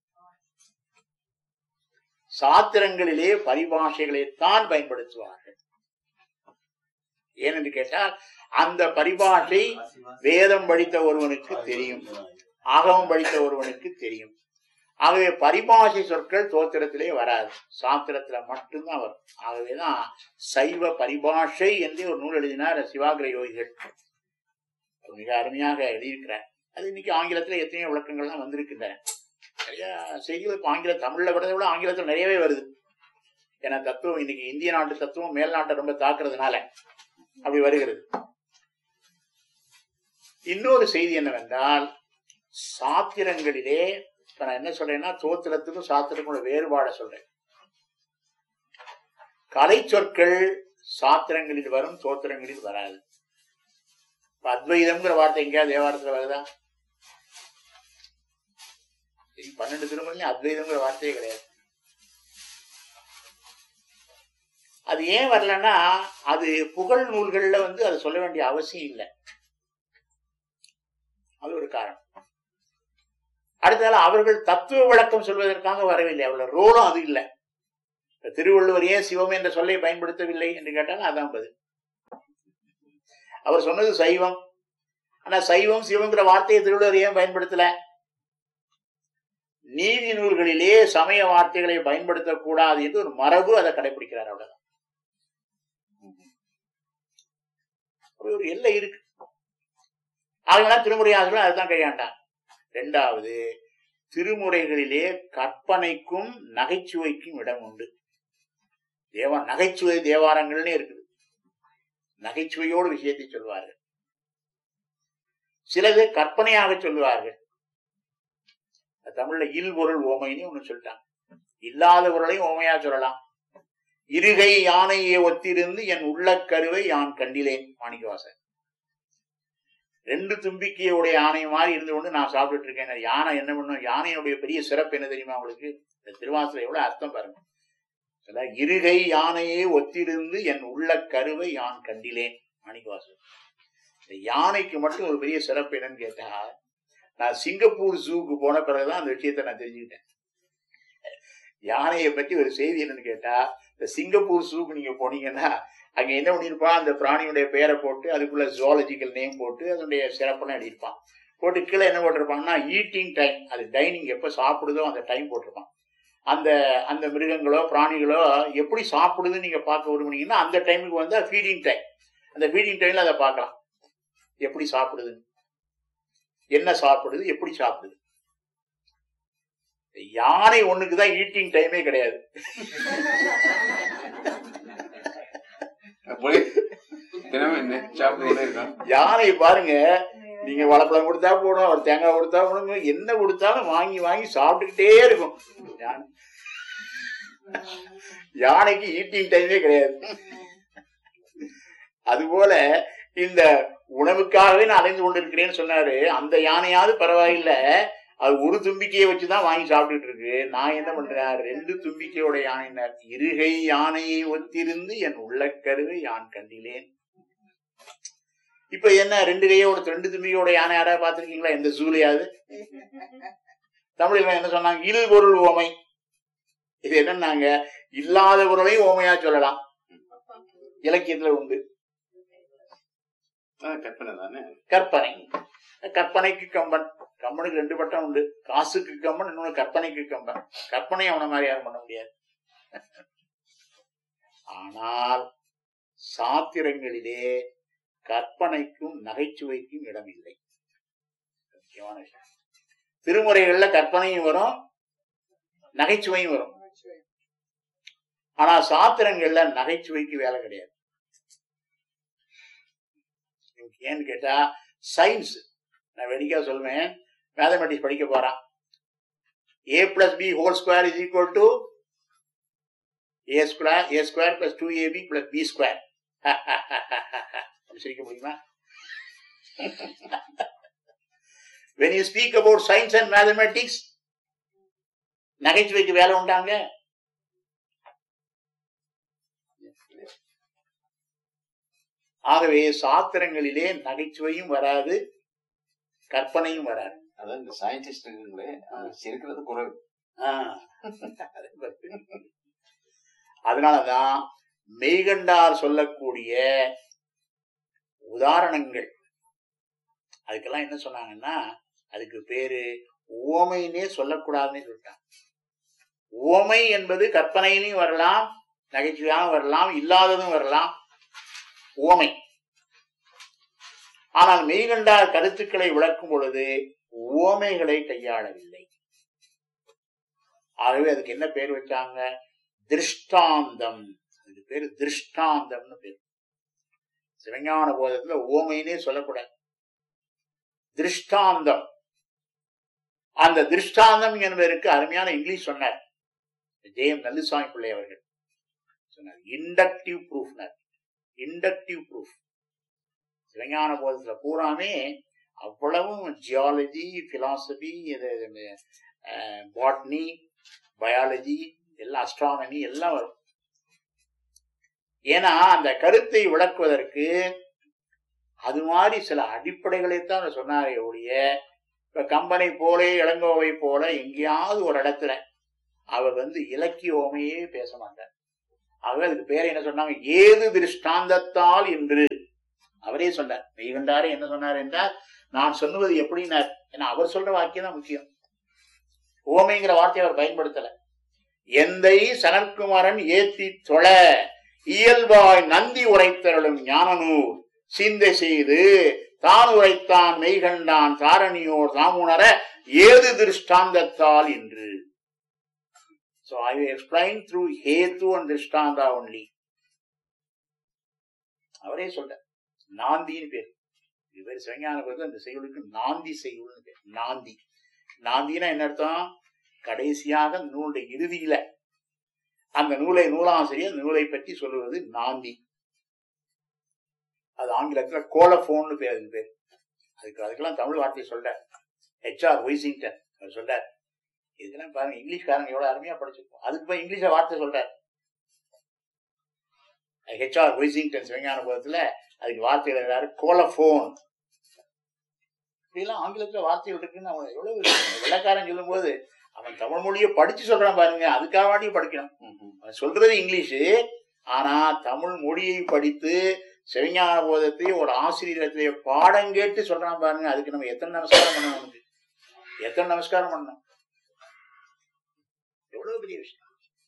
சாத்திரங்களிலே பரிபாஷைகளைத்தான் பயன்படுத்துவார்கள் ஏனென்று கேட்டால் அந்த பரிபாஷை வேதம் படித்த ஒருவனுக்கு தெரியும் ஆகமம் படித்த ஒருவனுக்கு தெரியும் ஆகவே பரிபாஷை சொற்கள் தோத்திரத்திலே வராது சாத்திரத்துல மட்டும்தான் வரும் ஆகவேதான் சைவ பரிபாஷை என்று ஒரு நூல் எழுதினார் சிவாகிர யோகிகள் அவர் மிக அருமையாக எழுதியிருக்கிறார் அது இன்னைக்கு ஆங்கிலத்துல எத்தனையோ விளக்கங்கள்லாம் வந்திருக்கின்றன நிறைய செய்திகள் இப்ப ஆங்கில தமிழ்ல விட விட ஆங்கிலத்துல நிறையவே வருது ஏன்னா தத்துவம் இன்னைக்கு இந்திய நாட்டு தத்துவம் மேல் நாட்டை ரொம்ப தாக்குறதுனால அப்படி வருகிறது இன்னொரு செய்தி என்னவென்றால் சாத்திரங்களிலே இப்ப நான் என்ன சொல்றேன்னா தோத்திரத்துக்கும் சாத்திரத்துக்கும் உள்ள வேறுபாட சொல்றேன் கலை சொற்கள் சாத்திரங்களில் வரும் தோத்திரங்களில் வராது இப்ப அத்வைதம்ங்கிற வார்த்தை எங்கேயாவது தேவாரத்துல வருதா சரி, பன்னெண்டு திருமணிலும் அத்வைதம்ங்கிற வார்த்தையே கிடையாது அது ஏன் வரலன்னா அது புகழ் நூல்கள்ல வந்து அதை சொல்ல வேண்டிய அவசியம் இல்லை அது ஒரு காரணம் அடுத்ததால அவர்கள் தத்துவ விளக்கம் சொல்வதற்காக வரவில்லை அவர்கள் ரோலும் அது இல்லை திருவள்ளுவர் ஏன் சிவம் என்ற சொல்லை பயன்படுத்தவில்லை என்று கேட்டால் அதான் பதில் அவர் சொன்னது சைவம் ஆனா சைவம் சிவங்கிற வார்த்தையை திருவள்ளுவர் ஏன் பயன்படுத்தல நீதி நூல்களிலே சமய வார்த்தைகளை பயன்படுத்தக்கூடாது என்று ஒரு மரபு அதை கடைபிடிக்கிறார் அவ்வளவுதான் அப்படி ஒரு எல்லை இருக்கு அதனால திருமுறை ஆசிரியர் அதுதான் கையாண்டான் ரெண்டாவது திருமுறைகளிலே கற்பனைக்கும் நகைச்சுவைக்கும் இடம் உண்டு தேவா நகைச்சுவை தேவாரங்கள்னே இருக்குது நகைச்சுவையோடு விஷயத்தை சொல்வார்கள் சிலது கற்பனையாக சொல்லுவார்கள் தமிழ்ல இல் பொருள் ஓமைன்னு ஒண்ணு சொல்லிட்டாங்க இல்லாத பொருளையும் ஓமையா சொல்லலாம் இருகை யானையை ஒத்திருந்து என் உள்ள கருவை யான் கண்டிலேன் மாணிக்கவாசன் ரெண்டு தும்பிக்கையுடைய யானை மாதிரி இருந்து கொண்டு நான் சாப்பிட்டுட்டு இருக்கேன் யானை என்ன பண்ணும் யானையுடைய பெரிய சிறப்பு என்ன தெரியுமா உங்களுக்கு இந்த திருவாசல எவ்வளவு அர்த்தம் பாருங்க சொல்ல, இருகை யானையே ஒத்திருந்து என் உள்ள கருவை யான் கண்டிலேன் மாணிக்கவாசன் இந்த யானைக்கு மட்டும் ஒரு பெரிய சிறப்பு என்னன்னு கேட்டா நான் சிங்கப்பூர் ஜூக்கு போன பிறகுதான் அந்த விஷயத்தை நான் தெரிஞ்சுக்கிட்டேன் யானையை பற்றி ஒரு செய்தி என்னன்னு கேட்டா இந்த சிங்கப்பூர் ஜூக்கு நீங்க போனீங்கன்னா அங்க என்ன பண்ணிருப்பான் அந்த பிராணியுடைய பெயரை போட்டு அதுக்குள்ள ஜுவாலஜிக்கல் நேம் போட்டு அதனுடைய சிறப்பெல்லாம் எழுதியிருப்பான் போட்டு கீழே என்ன போட்டிருப்பாங்கன்னா ஈட்டிங் டைம் அது டைனிங் எப்ப சாப்பிடுதோ அந்த டைம் போட்டிருப்பான் அந்த அந்த மிருகங்களோ பிராணிகளோ எப்படி சாப்பிடுதுன்னு நீங்க பார்க்க விரும்புனீங்கன்னா அந்த டைமுக்கு வந்து ஃபீடிங் டைம் அந்த ஃபீடிங் டைம்ல அதை பார்க்கலாம் எப்படி சாப்பிடுது என்ன சாப்பிடுது எப்படி சாப்பிடுது இந்த யானை ஒண்ணுக்கு தான் ஈட்டிங் டைமே கிடையாது போய் தினமும் என்ன சாப்பிட்டு இருக்கான் யானை பாருங்க நீங்க வாழைப்பழம் கொடுத்தா போடும் ஒரு தேங்காய் கொடுத்தா போடும் என்ன கொடுத்தாலும் வாங்கி வாங்கி சாப்பிட்டுக்கிட்டே இருக்கும் யானை யானைக்கு ஈட்டிங் டைமே கிடையாது அதுபோல இந்த உணவுக்காகவே நான் அலைந்து கொண்டிருக்கிறேன்னு சொன்னாரு அந்த யானையாவது பரவாயில்ல அது ஒரு தும்பிக்கையை வச்சுதான் வாங்கி சாப்பிட்டுட்டு இருக்கு நான் என்ன பண்றேன் ரெண்டு தும்பிக்கையோட யானைனார் இருகை யானையை ஒத்திருந்து என் உள்ளக்கருவை யான் கண்டிலேன் இப்ப என்ன ரெண்டு கையோட ரெண்டு தும்பிக்கையோட யானை யாராவது பார்த்திருக்கீங்களா எந்த ஜூலையாவது தமிழில் என்ன சொன்னாங்க இல் பொருள் ஓமை இது என்னன்னாங்க இல்லாத பொருளையும் ஓமையா சொல்லலாம் இலக்கியத்துல உண்டு அதான் கற்பனை தானே கற்பனை கற்பனைக்கு கம்பன் கம்பனுக்கு ரெண்டு பட்டம் உண்டு காசுக்கு கம்பன் இன்னொன்னு கற்பனைக்கு கம்பன் கற்பனை அவன மாதிரி யாரும் பண்ண முடியாது ஆனால் சாத்திரங்களிலே கற்பனைக்கும் நகைச்சுவைக்கும் இடம் இல்லை முக்கியமான விஷயம் திருமுறைகள்ல கற்பனையும் வரும் நகைச்சுவையும் வரும் ஆனா சாத்திரங்கள்ல நகைச்சுவைக்கு வேலை கிடையாது ஏன்னு கேட்டா சயின்ஸ் நான் வெடிக்கா சொல்லுவேன் மேத்தமெட்டிக்ஸ் படிக்க போறான் A plus B whole square is equal to A square A square plus two A B plus B square சிரிக்க முடியுமா when you speak about science and mathematics நகைச்சுவைக்கு வேலை உண்டாங்க ஆகவே சாத்திரங்களிலே நகைச்சுவையும் வராது கற்பனையும் வராது அதான் இந்த சயின்டிஸ்டுங்களே அவங்க சிரிக்கிறது குறைவு ஆஹ். அதனாலதான் மெய்கண்டார் சொல்லக்கூடிய உதாரணங்கள் அதுக்கெல்லாம் என்ன சொன்னாங்கன்னா அதுக்கு பேரு ஓமைன்னே சொல்லக்கூடாதுன்னு சொல்லிட்டாங்க ஓமை என்பது கற்பனையிலையும் வரலாம் நகைச்சுவையாகவும் வரலாம் இல்லாததும் வரலாம் ஓமை ஆனால் மெய்கண்டார் கருத்துக்களை விளக்கும் பொழுது ஓமைகளை கையாளவில்லை ஆகவே அதுக்கு என்ன பேர் வச்சாங்க திருஷ்டாந்தம் அதுக்கு பேரு திருஷ்டாந்தம்னு பேர் சிவஞான போதத்துல ஓமைன்னே சொல்லக்கூடாது திருஷ்டாந்தம் அந்த திருஷ்டாந்தம் என்பதற்கு அருமையான இங்கிலீஷ் சொன்னார் ஜெயம் நல்லுசாமி பிள்ளை அவர்கள் சொன்னார் இண்டக்டிவ் ப்ரூஃப்னர் இண்டக்டிவ் ப்ரூஃப் சிவஞான போதத்துல பூராமே அவ்வளவும் ஜியாலஜி பிலாசபி பாட்னி பயாலஜி எல்லாம் அஸ்ட்ரானமி எல்லாம் வரும் ஏன்னா அந்த கருத்தை விளக்குவதற்கு அது மாதிரி சில அடிப்படைகளைத்தான் சொன்னாரே ஒழிய இப்ப கம்பனை போல இளங்கோவை போல எங்கேயாவது ஒரு இடத்துல அவர் வந்து இலக்கிய ஓமையே பேச மாட்டார் ஆக அதுக்கு பேர் என்ன சொன்னாங்க ஏது திருஷ்டாந்தத்தால் என்று அவரே சொன்னார் மெய்கண்டாரே என்ன சொன்னார் என்றால் நான் சொல்லுவது எப்படின்னார் ஏன்னா அவர் சொல்ற வாக்கியம் தான் முக்கியம் ஓமைங்கிற வார்த்தையை அவர் பயன்படுத்தல எந்தை சனற்குமாரன் ஏத்தி தொழ இயல்பாய் நந்தி உரைத்தருளும் ஞானநூல் சிந்தை செய்து தான் உரைத்தான் மெய்கண்டான் தாரணியோர் தாமுணர ஏது திருஷ்டாந்தத்தால் என்று So I will explain through Hetu and Drishtanda only. அவரே சொல்ற நாந்தின்னு பேர் இது பேர் சிவஞான பொறுத்து அந்த செய்யுளுக்கு நாந்தி செய்யுள்னு பேர் நாந்தி நாந்தினா என்ன அர்த்தம் கடைசியாக அந்த நூலுடைய இறுதியில அந்த நூலை நூலாசிரியர் அந்த நூலை பற்றி சொல்லுவது நாந்தி அது ஆங்கிலத்துல கோலபோன்னு பேர் அது பேர் அதுக்கு அதுக்கெல்லாம் தமிழ் வார்த்தையை சொல்ற ஹெச்ஆர் ஒய்சிங்டன் அவர் சொல்றார் இதெல்லாம் பாருங்க இங்கிலீஷ்காரங்க எவ்வளவு அருமையா படிச்சிருக்கோம் அதுக்கு போய் இங்கிலீஷ்ல வார்த்தை சொல்றார் ஹெச்ஆர் ஒய்சிங்டன் சிவஞான போதத்துல அதுக்கு வார்த்தை எழுதுறாரு கோலபோன் இப்படிலாம் ஆங்கிலத்துல வார்த்தைகள் இருக்குன்னு அவன் எவ்வளவு வெள்ளக்காரன் சொல்லும் போது அவன் தமிழ் மொழியை படிச்சு சொல்றான் பாருங்க அதுக்காக வேண்டியும் படிக்கணும் அவன் சொல்றது இங்கிலீஷு ஆனா தமிழ் மொழியை படித்து சிவஞான போதத்தை ஒரு ஆசிரியரத்திலே பாடம் கேட்டு சொல்றான் பாருங்க அதுக்கு நம்ம எத்தனை நமஸ்காரம் பண்ணணும் நமக்கு எத்தனை நமஸ்காரம் பண்ணணும் எவ்வளவு பெரிய விஷயம்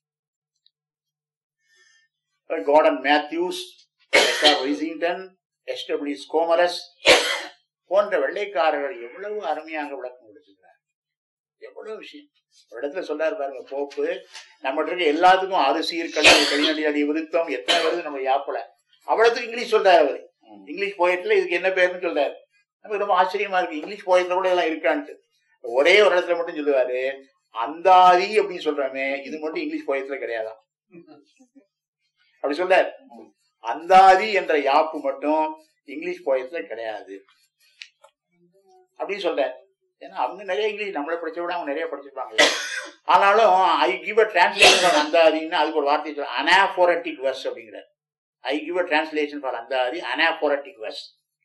கார்டன் மேத்யூஸ் வைசிங்டன் எஸ்டபிளிஸ் கோமரஸ் போன்ற வெள்ளைக்காரர்கள் எவ்வளவு அருமையாக விளக்கம் கொடுத்திருக்கிறார் எவ்வளவு விஷயம் ஒரு இடத்துல சொல்றாரு பாருங்க போப்பு நம்மகிட்ட இருக்க எல்லாத்துக்கும் அரிசீர் கல்வி கலிநடி அடி விருத்தம் எத்தனை வருது நம்ம யாப்பல அவ்வளவுக்கு இங்கிலீஷ் சொல்றாரு அவரு இங்கிலீஷ் போயட்ல இதுக்கு என்ன பேருன்னு சொல்றாரு நமக்கு ரொம்ப ஆச்சரியமா இருக்கு இங்கிலீஷ் போயட்ல கூட எல்லாம் இருக்கான்ட்டு ஒரே ஒரு இடத்துல மட்டும் சொல்லுவாரு அந்தாதி அப்படின்னு சொல்றோமே இது மட்டும் இங்கிலீஷ் போயத்துல கிடையாதாம் அப்படி சொல்றாரு அந்தாதி என்ற யாப்பு மட்டும் இங்கிலீஷ் போயத்துல கிடையாது அப்படின்னு சொல்றாரு ஏன்னா அவங்க நிறைய இங்கிலீஷ் நம்மளை படிச்ச விட அவங்க நிறைய படிச்சிருப்பாங்க ஆனாலும் ஐ கிவ் அ டிரான்ஸ்லேஷன் அந்தாதின்னு அதுக்கு ஒரு வார்த்தை சொல்ல அனாபோரட்டிக் வர்ஸ் அப்படிங்கிறார் I give a translation for Andhadhi anaphoric verse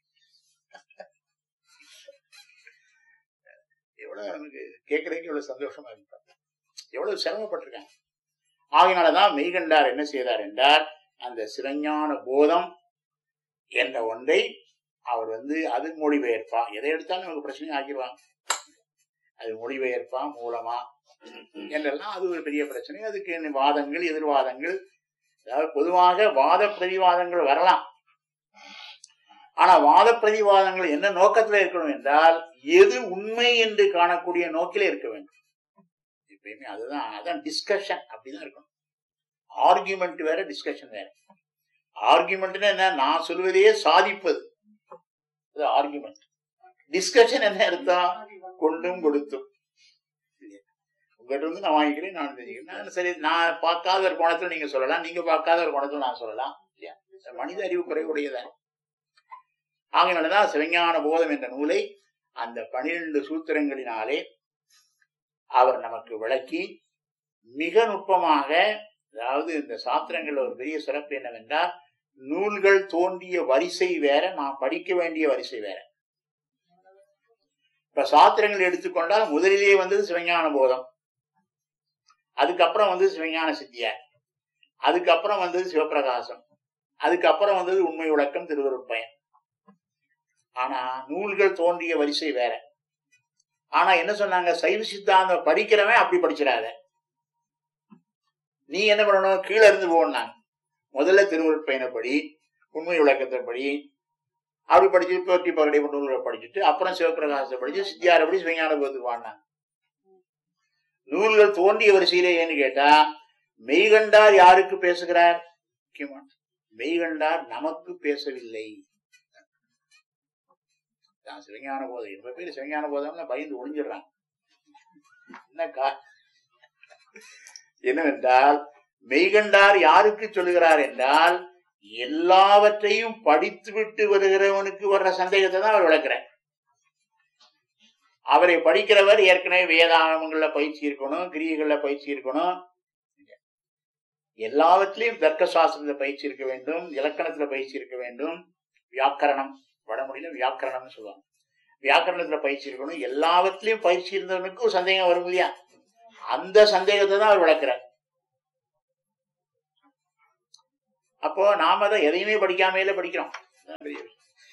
எவ்வளவு நமக்கு கேட்கறதுக்கு எவ்வளவு சந்தோஷமா இருக்கு எவ்வளவு சிரமப்பட்டிருக்காங்க ஆகினாலதான் மெய்கண்டார் என்ன செய்தார் என்றால் அந்த சிவஞான போதம் என்ற ஒன்றை அவர் வந்து அது மொழிபெயர்ப்பா எதை எடுத்தாலும் நமக்கு பிரச்சனை ஆக்கிடுவாங்க அது மொழிபெயர்ப்பா மூலமா என்றெல்லாம் அது ஒரு பெரிய பிரச்சனை அதுக்கு வாதங்கள் எதிர்வாதங்கள் அதாவது பொதுவாக வாத பிரதிவாதங்கள் வரலாம் ஆனா வாத பிரதிவாதங்கள் என்ன நோக்கத்துல இருக்கணும் என்றால் எது உண்மை என்று காணக்கூடிய நோக்கிலே இருக்க வேண்டும் எப்பயுமே அதுதான் அதான் டிஸ்கஷன் அப்படிதான் இருக்கணும் ஆர்குமெண்ட் வேற டிஸ்கஷன் வேற ஆர்குமெண்ட்னா என்ன நான் சொல்வதையே சாதிப்பது அது ஆர்குமெண்ட் டிஸ்கஷன் என்ன அர்த்தம் கொண்டும் கொடுத்தும் உங்ககிட்ட வந்து நான் வாங்கிக்கிறேன் நான் தெரிஞ்சுக்கிறேன் நான் சரி நான் பார்க்காத ஒரு கோணத்துல நீங்க சொல்லலாம் நீங்க பார்க்காத ஒரு கோணத்துல நான் சொல்லலாம் இல்லையா மனித அறிவு குறைவுடையதான் ஆகையினாலதான் சிவஞான போதம் என்ற நூலை அந்த பனிரெண்டு சூத்திரங்களினாலே அவர் நமக்கு விளக்கி மிக நுட்பமாக அதாவது இந்த சாத்திரங்கள்ல ஒரு பெரிய சிறப்பு என்னவென்றால் நூல்கள் தோன்றிய வரிசை வேற நான் படிக்க வேண்டிய வரிசை வேற இப்ப சாத்திரங்கள் எடுத்துக்கொண்டால் முதலிலே வந்தது சிவஞான போதம் அதுக்கப்புறம் வந்து சிவஞான சித்தியார் அதுக்கப்புறம் வந்தது சிவபிரகாசம் அதுக்கப்புறம் வந்தது உண்மை விளக்கம் திருவருட்பயன் ஆனா நூல்கள் தோன்றிய வரிசை வேற ஆனா என்ன சொன்னாங்க சைவ சித்தாந்தம் படிக்கிறவன் அப்படி படிச்சிடாத நீ என்ன பண்ணணும் கீழே இருந்து போனாங்க முதல்ல திருவருட்பயனை படி உண்மை விளக்கத்தை படி அப்படி படிச்சு போட்டி பகடை நூல்களை படிச்சுட்டு அப்புறம் சிவபிரகாசத்தை படிச்சு சித்தியாரை படி சிவஞான போதுக்கு வாடினாங்க நூல்கள் தோன்றிய வரிசையிலே ஏன்னு கேட்டா மெய்கண்டார் யாருக்கு பேசுகிறார் முக்கியமா மெய்கண்டார் நமக்கு பேசவில்லை நான் சிவஞான போதம் ரொம்ப பேர் சிவஞான போதம்னா பயந்து ஒளிஞ்சிடுறாங்க என்ன கா என்னவென்றால் மெய்கண்டார் யாருக்கு சொல்லுகிறார் என்றால் எல்லாவற்றையும் படித்து விட்டு வருகிறவனுக்கு வர்ற சந்தேகத்தை தான் அவர் விளக்குறார் அவரை படிக்கிறவர் ஏற்கனவே வேதாகமங்கள்ல பயிற்சி இருக்கணும் கிரியைகள்ல பயிற்சி இருக்கணும் எல்லாவற்றிலையும் தர்க்க சாஸ்திரத்துல பயிற்சி இருக்க வேண்டும் இலக்கணத்துல பயிற்சி இருக்க வேண்டும் வியாக்கரணம் வடமொழியில வியாக்கரணம்னு சொல்லுவாங்க வியாக்கரணத்துல பயிற்சி இருக்கணும் எல்லாவற்றிலையும் பயிற்சி இருந்தவனுக்கு ஒரு சந்தேகம் வரும் இல்லையா அந்த சந்தேகத்தை தான் அவர் விளக்குறார் அப்போ நாம தான் எதையுமே படிக்காமையில படிக்கிறோம் அதான் பெரிய விஷயம்.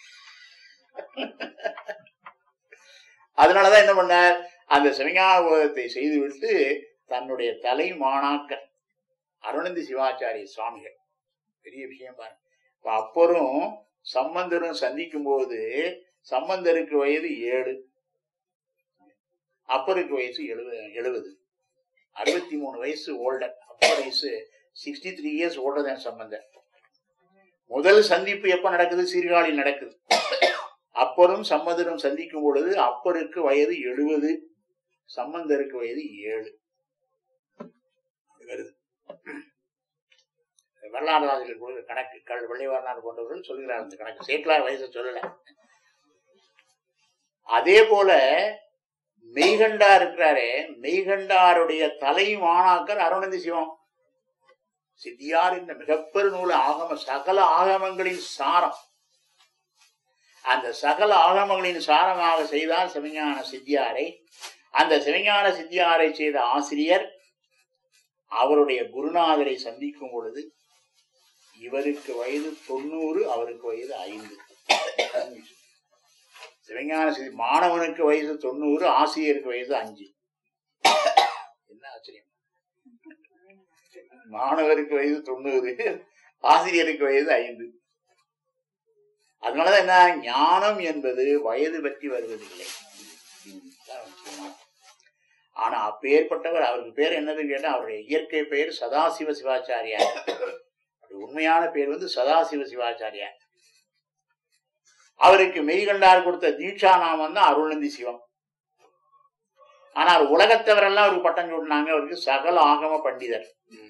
அதனாலதான் என்ன பண்ணார் அந்த சிவஞாபகத்தை செய்துவிட்டு தன்னுடைய தலை மாணாக்கர் அருணந்தி சிவாச்சாரிய சுவாமிகள் பெரிய விஷயம் பாருங்க இப்ப அப்பரும் சம்பந்தரும் சந்திக்கும் போது சம்பந்தருக்கு வயது ஏழு அப்பருக்கு வயசு எழுபது எழுபது அறுபத்தி மூணு வயசு ஓல்டர் அப்பர் வயசு சிக்ஸ்டி த்ரீ இயர்ஸ் ஓல்டர் தான் சம்பந்தர் முதல் சந்திப்பு எப்ப நடக்குது சீர்காழியில் நடக்குது அப்பரும் சம்பந்தரும் சந்திக்கும் பொழுது அப்பருக்கு வயது எழுபது சம்பந்தருக்கு வயது ஏழு அது வருது வரலாறு கூட கணக்கு கல் வெள்ளைவாரனார் போன்றவர்கள் சொல்கிறார் அந்த கணக்கு சேக்கலார் வயசை சொல்லல அதே போல மெய்கண்டா இருக்கிறாரே மெய்கண்டாருடைய தலை மாணாக்கர் அருணந்தி சிவம் சித்தியார் இந்த மிகப்பெரு நூல் ஆகம சகல ஆகமங்களின் சாரம் அந்த சகல ஆகமங்களின் சாரமாக செய்தார் சிவஞான சித்தியாரை அந்த சிவஞான சித்தியாரை செய்த ஆசிரியர் அவருடைய குருநாதரை சந்திக்கும் பொழுது இவருக்கு வயது தொண்ணூறு அவருக்கு வயது ஐந்து சிவஞான சித்தி மாணவனுக்கு வயசு தொண்ணூறு ஆசிரியருக்கு வயசு அஞ்சு என்ன ஆச்சரியம் மாணவருக்கு வயது தொண்ணூறு ஆசிரியருக்கு வயது ஐந்து அதனாலதான் என்ன ஞானம் என்பது வயது பற்றி வருவதில்லை இதுதான் முக்கியமான. ஆனா அப்பேற்பட்டவர் அவருக்கு பேர் என்னதுன்னு கேட்டா அவருடைய இயற்கை பெயர் சதாசிவ சிவாச்சாரியார் அவருடைய உண்மையான பேர் வந்து சதாசிவ சிவாச்சாரியார் அவருக்கு மெய்கண்டார் கொடுத்த தீட்சா நாமம் தான் அருள்நந்தி சிவம் ஆனா அவர் உலகத்தவரெல்லாம் அவருக்கு பட்டம் சூட்டினாங்க அவருக்கு சகல ஆகம பண்டிதர்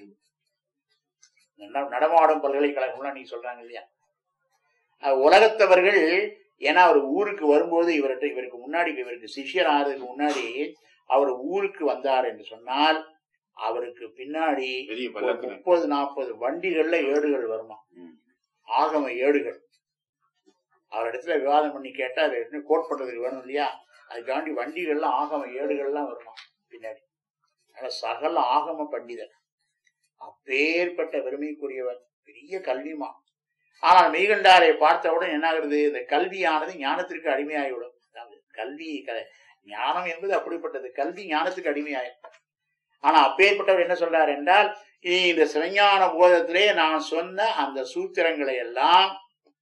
நட- நடமாடும் பல்கலைக்கழகம்லாம் நீங்க சொல்றாங்க இல்லையா அஹ் உலகத்தவர்கள் ஏன்னா அவர் ஊருக்கு வரும்போது இவர்கிட்ட இவருக்கு முன்னாடி இவருக்கு சிஷ்யர் ஆகிறதுக்கு முன்னாடி அவர் ஊருக்கு வந்தார் என்று சொன்னால் அவருக்கு பின்னாடி பெரிய ஒரு பல்லக்கு முப்பது நாற்பது வண்டிகள்ல ஏடுகள் வருமா ம். ஆகம ஏடுகள் அவரிடத்துல விவாதம் பண்ணி கேட்டா அதை எடுத்து கோட் பண்றதுக்கு வேணும் இல்லையா அதுக்காண்டி வண்டிகள்ல ஆகம ஏடுகள்லாம் வருமா பின்னாடி அதனால சகல ஆகம பண்டிதர் அப்பேற்பட்ட பெருமைக்குரியவர் பெரிய கல்விமா ஆனால் மெய்கண்டாரை பார்த்தவுடன் என்ன ஆகுறது இந்த கல்வியானது ஞானத்திற்கு அடிமையாகிவிடும் அதாவது கல்வி க- ஞானம் என்பது அப்படிப்பட்டது கல்வி ஞானத்துக்கு அடிமையாயிடும் ஆனா அப்பேற்பட்டவர் என்ன சொல்றார் என்றால் "நீ இந்த சிவஞான போதத்திலே நான் சொன்ன அந்த சூத்திரங்களை எல்லாம்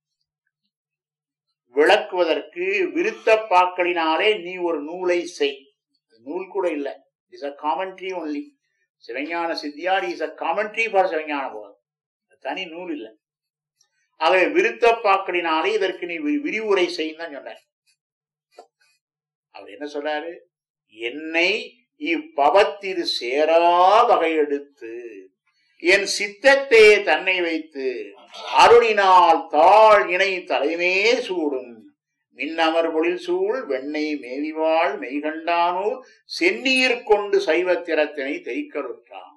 விளக்குவதற்கு விருத்த பாக்களினாலே நீ ஒரு நூலை செய் நூல் கூட இல்ல is a commentary only Sivagnana Siddhiyar is a commentary for Sivagnana Bodham தனி நூல் இல்ல ஆகவே விருத்த பாக்களினாலே இதற்கு நீ வி- விரிவுரை செய்யும் தான் சொன்னார் அவர் என்ன சொல்றாரு என்னை இப்பவத்திரு சேரா வகையெடுத்து என் சித்தத்தே தன்னை வைத்து அருளினால் தாழ் இணை தலைமே சூடும் மின்னமர் பொழில் சூழ் வெண்ணெய் மேவிவாள் மெய்கண்டானூர் செந்நீர் கொண்டு சைவத்திரத்தினை தெய்க்கருற்றான்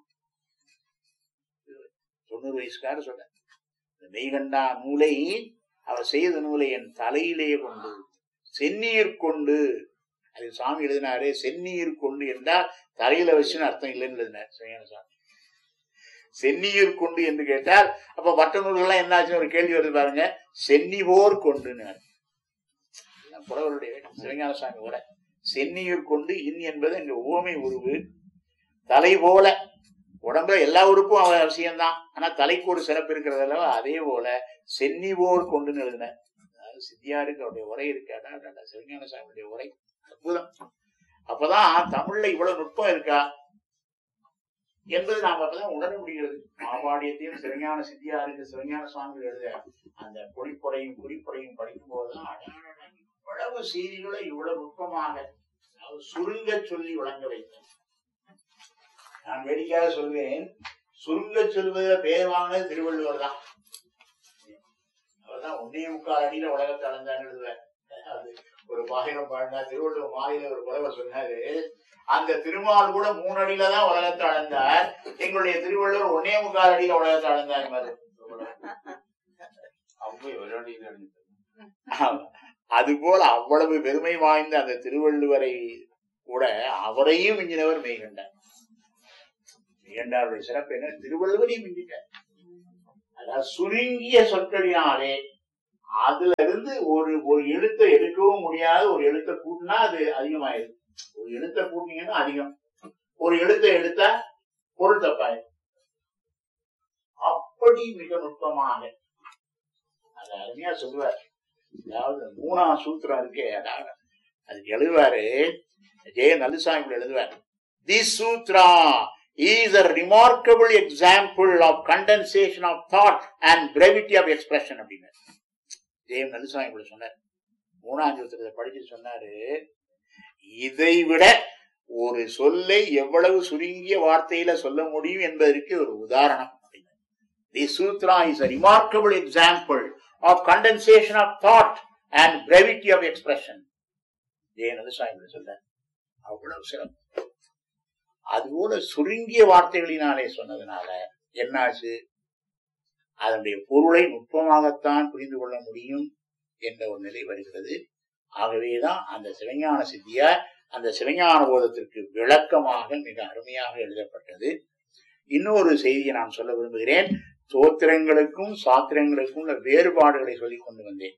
தொண்ணூறு வயசுக்கார சொல்ற இந்த மெய்கண்டா நூலை அவர் செய்த நூலை என் தலையிலே கொண்டு செந்நீர் கொண்டு அது சாமி எழுதினாரு செந்நீர் கொண்டு என்றால் தலையில வச்சுன்னு அர்த்தம் இல்லைன்னு எழுதினார் சிவஞான சாமி செந்நீர் கொண்டு என்று கேட்டால் அப்ப மற்ற நூல்கள்லாம் என்னாச்சு ஒரு கேள்வி வருது பாருங்க சென்னிவோர் கொண்டுன்னு புலவருடைய சிவஞான சாமி கூட செந்நீர் கொண்டு இன் என்பது இங்க ஓமை உருவு தலை போல உடம்புல எல்லா உறுப்பும் அவ- அவசியம்தான் ஆனா தலைக்கு ஒரு சிறப்பு இருக்கிறது அல்லவா அதே போல சென்னிவோர் கொண்டுன்னு எழுதின அதாவது சித்தியாருக்கு அவருடைய உரை இருக்கு அதான் அதான் சிவஞான சாமியுடைய உரை அற்புதம் அப்பதான் தமிழ்ல இவ்வளவு நுட்பம் இருக்கா என்பது நாம அப்பதான் உணர முடிகிறது மாபாடியத்தையும் சிவஞான சித்தியாருக்கு சிவஞான சுவாமி எழுத அந்த பொழிப்புரையும் குறிப்புரையும் படிக்கும் போதுதான் அடாடா, இவ்வளவு செய்திகளை இவ்வளவு நுட்பமாக அதாவது சுருங்க சொல்லி வழங்க வைத்தேன் நான் வேடிக்கையாக சொல்வேன் சுருங்க சொல்வதில் பேர் வாங்கினது திருவள்ளுவர் தான் அவர்தான் ஒன்னே முக்கால் அடியில உலகத்தை அளந்தான்னு எழுதுவார் அது ஒரு பாயிரம் பாடினா திருவள்ளுவர் மாலையில ஒரு புலவர் சொன்னாரு அந்த திருமால் கூட மூணு அடியில தான் உலகத்தை அளந்தார் எங்களுடைய திருவள்ளுவர் ஒன்னே முக்கால் அடியில உலகத்தை அளந்தார் மாதிரி அவ்வை ஒரு அடி அடி. ஆமா. அதுபோல அவ்வளவு பெருமை வாய்ந்த அந்த திருவள்ளுவரை கூட அவரையும் மிஞ்சினவர் மெய்கண்டார் மெய்கண்டாருடைய சிறப்பு என்ன திருவள்ளுவரையும் மிஞ்சிட்டார் அதாவது சுருங்கிய சொற்களினாலே அதுல இருந்து ஒரு ஒரு எழுத்தை எடுக்கவும் முடியாது ஒரு எழுத்தை கூட்டினா அது அதிகமாயிடும் ஒரு எழுத்தை கூட்டினீங்கன்னா அதிகம் ஒரு எழுத்தை எடுத்தா பொருள் தப்பாயிடும் அப்படி மிக நுட்பமாக அது அருமையா சொல்லுவார் அதாவது மூணாம் சூத்திரம் இருக்கே அதாவது அதுக்கு எழுதுவாரு ஜெய நல்லுசாமி எழுதுவார் this sutra is a remarkable example of condensation of thought and brevity of expression அப்படின்னு ஜெயம் நல்லுசாமி இப்படி சொன்னார் மூணாம் சூத்திரத்தை படிச்சு சொன்னாரு இதை விட ஒரு சொல்லை எவ்வளவு சுருங்கிய வார்த்தையில சொல்ல முடியும் என்பதற்கு ஒரு உதாரணம் the sutra is a remarkable example of condensation of thought and brevity of expression ஜெய நல்லுசாமி இப்படி சொன்னார் அவ்வளவு சிறப்பு அதுபோல சுருங்கிய வார்த்தைகளினாலே சொன்னதுனால என்னாச்சு அதனுடைய பொருளை நுட்பமாகத்தான் புரிந்து கொள்ள முடியும் என்ற ஒரு நிலை வருகிறது ஆகவேதான் அந்த சிவஞான சித்தியார் அந்த சிவஞான போதத்திற்கு விளக்கமாக மிக அருமையாக எழுதப்பட்டது இன்னொரு செய்தியை நான் சொல்ல விரும்புகிறேன் தோத்திரங்களுக்கும் சாத்திரங்களுக்கும் உள்ள வேறுபாடுகளை சொல்லிக் கொண்டு வந்தேன்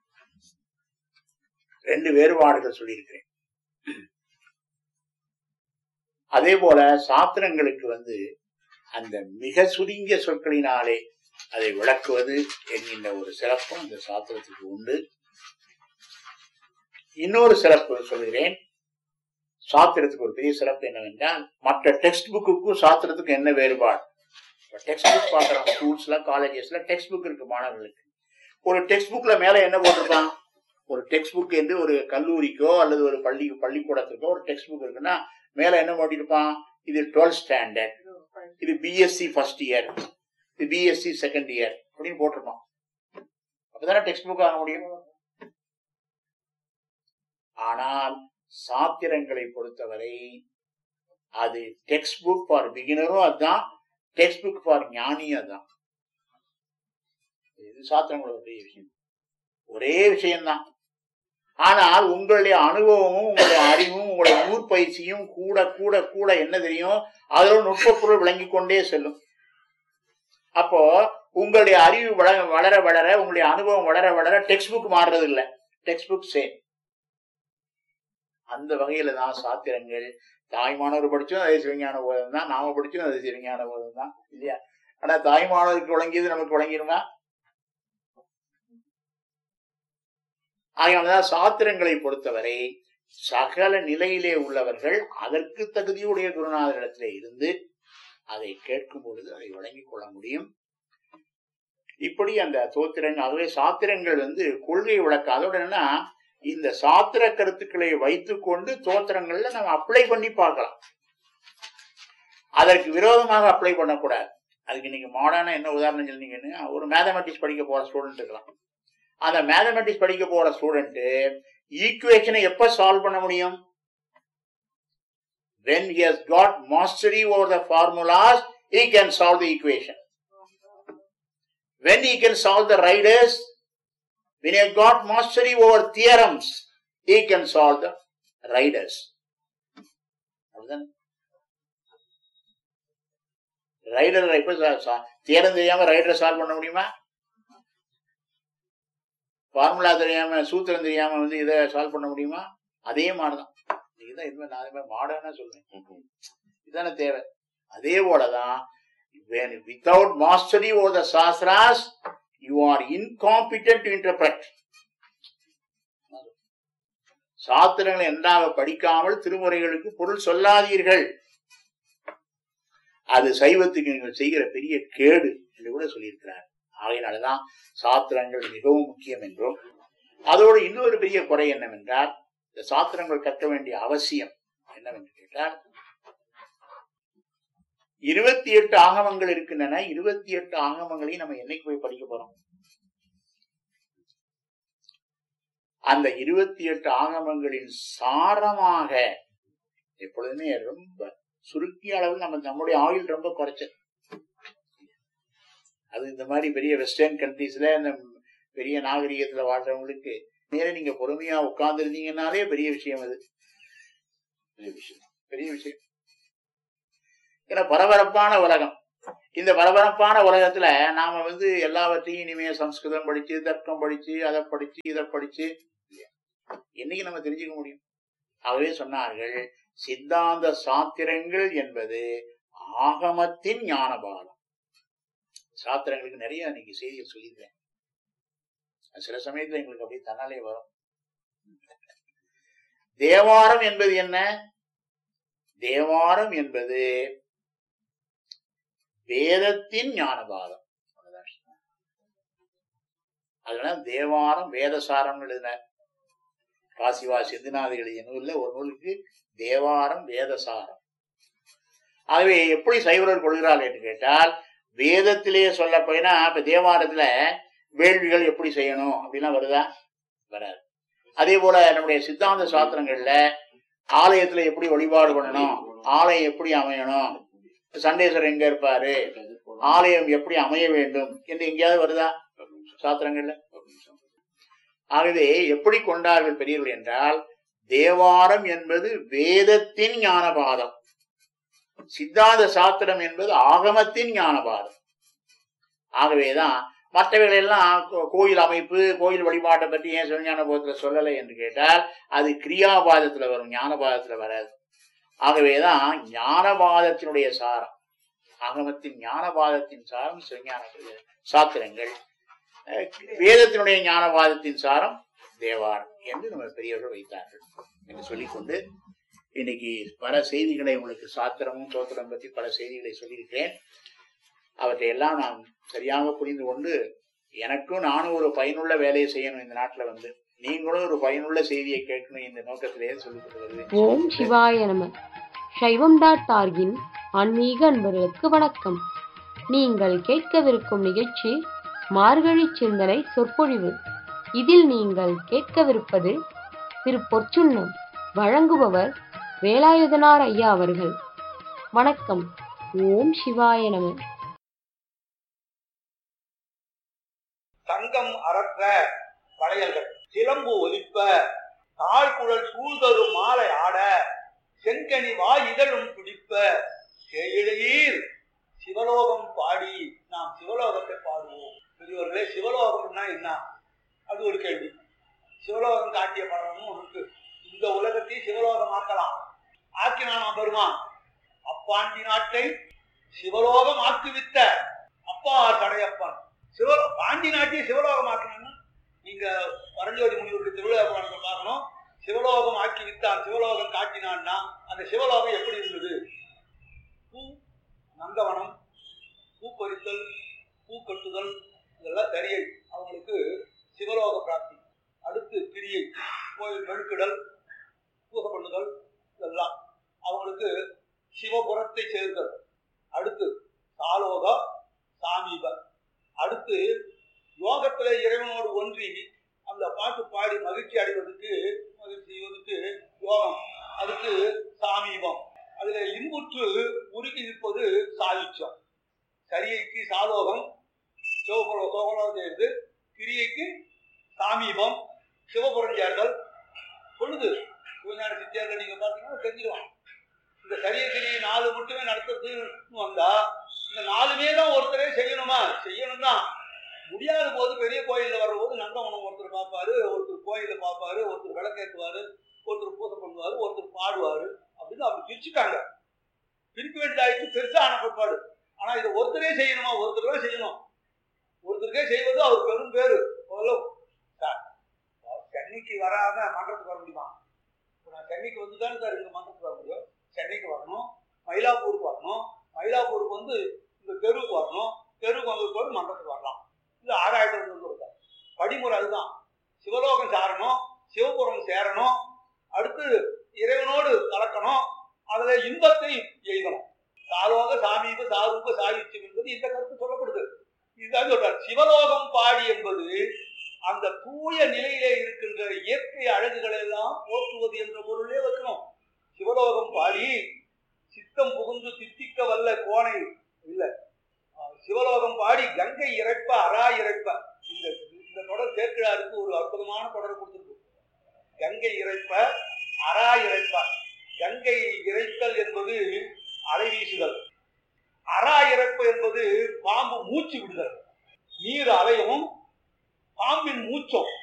ரெண்டு வேறுபாடுகள் சொல்லியிருக்கிறேன் அதே போல சாத்திரங்களுக்கு வந்து அந்த மிக சுருங்கிய சொற்களினாலே அதை விளக்குவது என்கின்ற ஒரு சிறப்பும் இந்த சாத்திரத்துக்கு உண்டு இன்னொரு சிறப்பு சொல்கிறேன் சாத்திரத்துக்கு ஒரு பெரிய சிறப்பு என்னவென்றால் மற்ற டெக்ஸ்ட் புக்குக்கும் சாத்திரத்துக்கும் என்ன வேறுபாடு டெக்ஸ்ட் புக் பார்க்குறோம் ஸ்கூல்ஸ்ல காலேஜஸ்ல டெக்ஸ்ட் புக் இருக்கு மாணவர்களுக்கு ஒரு டெக்ஸ்ட் புக்ல மேல என்ன போட்டிருப்பான் ஒரு டெக்ஸ்ட் புக் என்று ஒரு கல்லூரிக்கோ அல்லது ஒரு பள்ளி பள்ளிக்கூடத்திற்கோ ஒரு டெக்ஸ்ட் புக் இருக்குன்னா மேல என்ன போட்டிருப்பான் இது டுவெல்த் ஸ்டாண்டர்ட் இது பிஎஸ்சி ஃபர்ஸ்ட் இயர் இது பிஎஸ்சி செகண்ட் இயர் அப்படின்னு போட்டிருப்பான் அப்பதானே டெக்ஸ்ட் புக் ஆக முடியும் ஆனால் சாத்திரங்களை பொறுத்தவரை அது டெக்ஸ்ட் புக் ஃபார் பிகினரும் அதுதான் டெக்ஸ்ட் புக் ஃபார் ஞானியும் அதுதான் இது சாத்திரங்களோட பெரிய விஷயம் ஒரே விஷயம்தான் ஆனால் உங்களுடைய அனுபவமும் உங்களுடைய அறிவும் உங்களுடைய ஊர் பயிற்சியும் கூட கூட கூட என்ன தெரியும் அதோட நுட்பப்பொருள் விளங்கி கொண்டே செல்லும் அப்போ உங்களுடைய அறிவு வள வளர வளர உங்களுடைய அனுபவம் வளர வளர டெக்ஸ்ட் புக் மாறுறது இல்லை டெக்ஸ்ட் புக் சேம் அந்த வகையில தான் சாத்திரங்கள் தாய்மானவர் படிச்சும் அதே சிவஞான போதம் தான் நாம படிச்சும் அதே சிவஞான போதம் தான் இல்லையா ஆனா தாய்மானவருக்கு வழங்கியது நமக்கு வழங்கிடுமா ஆகையானதான் சாத்திரங்களை பொறுத்தவரை சகல நிலையிலே உள்ளவர்கள் அதற்கு தகுதியுடைய குருநாதரிடத்திலே இருந்து அதை கேட்கும் பொழுது அதை வழங்கிக் கொள்ள முடியும் இப்படி அந்த தோத்திரங்கள் ஆகவே சாத்திரங்கள் வந்து கொள்கை விளக்க அதோட என்னன்னா இந்த சாத்திர கருத்துக்களை வைத்துக்கொண்டு தோத்திரங்கள்ல நம்ம அப்ளை பண்ணி பார்க்கலாம் அதற்கு விரோதமாக அப்ளை பண்ணக்கூடாது அதுக்கு நீங்க மாடர்னா என்ன உதாரணம் சொன்னீங்கன்னா ஒரு மேத்தமெட்டிக்ஸ் படிக்க போற ஸ்டூடெண்ட் இருக்கலாம் அந்த மேத்தமெட்டிக்ஸ் படிக்க போற ஸ்டூடெண்ட் ஈக்குவேஷனை எப்ப சால்வ் பண்ண முடியும் when he has got mastery over the formulas he can solve the equation when he can solve the riders when he has got mastery over theorems he can solve the riders rider இப்ப theorem தெரியாம ரைடரை solve பண்ண முடியுமா formula தெரியாம சூத்திரம் தெரியாம வந்து இதை சால்வ் பண்ண முடியுமா அதே மாதிரிதான் இதுதான் இதுமே நான் இதுமே மாடர்னா சொல்றேன் இதுதானே தேவை அதே போலதான் when without mastery over the sastras you are incompetent to interpret சாத்திரங்களை நன்றாக படிக்காமல் திருமுறைகளுக்கு பொருள் சொல்லாதீர்கள் அது சைவத்துக்கு நீங்கள் செய்கிற பெரிய கேடு என்று கூட சொல்லியிருக்கிறார் ஆகையினாலதான் சாத்திரங்கள் மிகவும் முக்கியம் என்றும் அதோடு இன்னொரு பெரிய குறை என்னவென்றால் இந்த சாத்திரங்கள் கற்க வேண்டிய அவசியம் என்னவென்று கேட்டால் இருபத்தி எட்டு ஆகமங்கள் இருக்கின்றன இருபத்தி எட்டு ஆகமங்களையும் நம்ம என்னைக்கு போய் படிக்க போறோம் அந்த இருபத்தி எட்டு ஆகமங்களின் சாரமாக எப்பொழுதுமே ரொம்ப சுருக்கிய அளவில் நம்ம நம்முடைய ஆயுள் ரொம்ப குறைச்சல் அது இந்த மாதிரி பெரிய வெஸ்டர்ன் கண்ட்ரீஸ்ல இந்த பெரிய நாகரிகத்துல வாழ்றவங்களுக்கு நேர நீங்க பொறுமையா உட்கார்ந்து இருந்தீங்கன்னாலே பெரிய விஷயம் அது பெரிய விஷயம் பெரிய விஷயம் ஏன்னா பரபரப்பான உலகம் இந்த பரபரப்பான உலகத்துல நாம வந்து எல்லாவற்றையும் இனிமே சம்ஸ்கிருதம் படிச்சு தர்க்கம் படிச்சு அதை படிச்சு இதை படிச்சு என்னைக்கு நம்ம தெரிஞ்சுக்க முடியும் ஆகவே சொன்னார்கள் சித்தாந்த சாத்திரங்கள் என்பது ஆகமத்தின் ஞானபாலம் சாத்திரங்களுக்கு நிறைய இன்னைக்கு செய்திகள் சொல்லியிருக்கேன் அது சில சமயத்துல எங்களுக்கு அப்படியே தன்னாலே வரும் தேவாரம் என்பது என்ன தேவாரம் என்பது வேதத்தின் ஞானபாதம் அவ்வளவுதான். அதனால தேவாரம் வேதசாரம் எழுதினார் காசிவா சிந்துநாத எழுதிய நூல்ல ஒரு நூலுக்கு தேவாரம் வேதசாரம் ஆகவே எப்படி சைவர்கள் கொள்கிறார்கள் என்று கேட்டால் வேதத்திலேயே சொல்ல போயினா இப்ப தேவாரத்துல வேள்விகள் எப்படி செய்யணும் அப்படிலாம் வருதா வராது அதே போல நம்முடைய சித்தாந்த சாஸ்திரங்கள்ல ஆலயத்துல எப்படி வழிபாடு பண்ணணும் ஆலயம் எப்படி அமையணும் சண்டேஸ்வரர் எங்க இருப்பாரு ஆலயம் எப்படி அமைய வேண்டும் என்று எங்கேயாவது வருதா சாஸ்திரங்கள்ல ஆகவே எப்படி கொண்டார்கள் பெரியவர்கள் என்றால் தேவாரம் என்பது வேதத்தின் ஞானபாதம் சித்தாந்த சாஸ்திரம் என்பது ஆகமத்தின் ஞானபாதம் ஆகவேதான் மற்றவைகள் எல்லாம் கோ- கோயில் அமைப்பு கோயில் வழிபாட்டை பற்றி ஏன் சிவஞான போதத்துல சொல்லலை என்று கேட்டால் அது கிரியாபாதத்துல வரும் ஞானபாதத்துல வராது ஆகவேதான் ஞானபாதத்தினுடைய சாரம் ஆகமத்தின் ஞானபாதத்தின் சாரம் சிவஞான சாத்திரங்கள் அஹ், வேதத்தினுடைய ஞானபாதத்தின் சாரம் தேவாரம் என்று நம்ம பெரியவர்கள் வைத்தார்கள் என்று சொல்லிக்கொண்டு இன்னைக்கு பல செய்திகளை உங்களுக்கு சாத்திரமும் சோத்திரம் பற்றி பல செய்திகளை சொல்லியிருக்கிறேன் அவற்றை எல்லாம் நான் சரியாக புரிந்து கொண்டு எனக்கும் நானும் ஒரு பயனுள்ள வேலையை செய்யணும் இந்த நாட்டுல வந்து நீங்களும் ஒரு பயனுள்ள செய்தியை கேட்கணும் இந்த நோக்கத்திலேயே சொல்லிக் வருவேன் ஓம் சிவாய நம சைவம் டாட் ஆர்கின் ஆன்மீக அன்பர்களுக்கு வணக்கம் நீங்கள் கேட்கவிருக்கும் நிகழ்ச்சி மார்கழி சிந்தனை சொற்பொழிவு இதில் நீங்கள் கேட்கவிருப்பது திரு பொற்சுன்னம் வழங்குபவர் வேலாயுதனார் ஐயா அவர்கள் வணக்கம் ஓம் சிவாய நம தங்கம் அறற்ற வளையல்கள் சிலம்பு ஒலிப்ப தாழ்குழல் சூழ்தரும் மாலை ஆட செங்கனி வாய் இதழும் துடிப்ப கேயிழையீர் சிவலோகம் பாடி நாம் சிவலோகத்தை பாடுவோம் பெரியவர்களே சிவலோகம்னா என்ன அது ஒரு கேள்வி சிவலோகம் காட்டிய படமும் இருக்கு இந்த உலகத்தை சிவலோகமாக்கலாம் ஆக்கினானா பெருமான் அப்பாண்டி நாட்டை சிவலோகம் ஆக்குவித்த அப்பா தடையப்பன் சிவ பாண்டி நாட்டிய சிவலோகம் ஆக்கணும்னா நீங்க பரஞ்சோதி முனிவருடைய திருவிழா புராணத்தை பார்க்கணும் சிவலோகம் ஆக்கி வித்தான் சிவலோகம் காட்டினான்னா அந்த சிவலோகம் எப்படி இருந்தது பூ நந்தவனம் பூ பறித்தல் பூ கட்டுதல் இதெல்லாம் சரியை அவங்களுக்கு சிவலோக பிராப்தி அடுத்து கிரியை கோயில் மெழுக்கிடல் பூசை பண்ணுதல் இதெல்லாம் அவங்களுக்கு சிவபுரத்தை சேர்தல் அடுத்து சாலோக சாமீப அடுத்து யோகத்துல இறைவனோடு ஒன்றி அந்த பாட்டு பாடி மகிழ்ச்சி அடைவதற்கு மகிழ்ச்சி செய்வதற்கு யோகம் அதுக்கு சாமீபம் அதுல இன்புற்று உருகி நிற்பது சாயுச்சம் சரியைக்கு சாலோகம் சிவபுர சோகலோகம் சேர்ந்து கிரியைக்கு சாமீபம் சிவபுரம் சேர்தல் சொல்லுது சிவஞான சித்தியார்கள் நீங்க பார்த்தீங்கன்னா தெரிஞ்சுக்கலாம் இந்த சரிய கிரியை நாலு மட்டுமே நடத்துறதுன்னு வந்தா இந்த நாலுமே தான் ஒருத்தரே செய்யணுமா செய்யணும் தான் முடியாத போது பெரிய கோயில்ல வர்றபோது நந்தவனம் ஒருத்தர் பார்ப்பாரு ஒருத்தர் கோயில பார்ப்பாரு ஒருத்தர் விளக்கேற்றுவாரு ஒருத்தர் பூஜை பண்ணுவாரு ஒருத்தர் பாடுவாரு அப்படின்னு அவங்க பிரிச்சுட்டாங்க பிரிக்க வேண்டியதாயிட்டு பெருசா ஆன பிற்பாடு ஆனா இதை ஒருத்தரே செய்யணுமா ஒருத்தர் தான் செய்யணும் ஒருத்தருக்கே செய்வது அவர் பெரும் பேரு முதல்ல சார் சென்னைக்கு வராம மன்றத்துக்கு வர முடியுமா இப்ப நான் சென்னைக்கு வந்து தானே சார் இந்த மன்றத்துக்கு வர முடியும் சென்னைக்கு வரணும் மயிலாப்பூருக்கு வரணும் மயிலாப்பூருக்கு வந்து இந்த தெருவுக்கு வரணும் தெருவுக்கு வந்ததுக்கு மன்றத்துக்கு வரலாம் இது ஆறாயிரத்தி வந்து படிமுறை அதுதான் சிவலோகம் சாரணும் சிவபுரம் சேரணும் அடுத்து இறைவனோடு கலக்கணும் அதுல இன்பத்தை எய்தணும் சாலோக சாமீப சாரூப சாயுச்சியம் என்பது இந்த கருத்து சொல்லப்படுது இதுதான் சொல்றார் சிவலோகம் பாடி என்பது அந்த தூய நிலையிலே இருக்கின்ற இயற்கை அழகுகளை எல்லாம் போற்றுவது என்ற பொருளே வைக்கணும் சிவலோகம் பாடி சித்தம் புகுந்து தித்திக்க வல்ல கோணை இல்ல அஹ் சிவலோகம் பாடி கங்கை இறைப்ப அரா இறைப்ப இந்த இந்த தொடர் சேர்க்கிறாருக்கு ஒரு அற்புதமான தொடர் கொடுத்திருக்கு கங்கை இறைப்ப அரா இறைப்ப கங்கை இறைத்தல் என்பது அலை வீசுதல் அரா இறப்பு என்பது பாம்பு மூச்சு விடுதல் நீர் அலையும் பாம்பின் மூச்சம்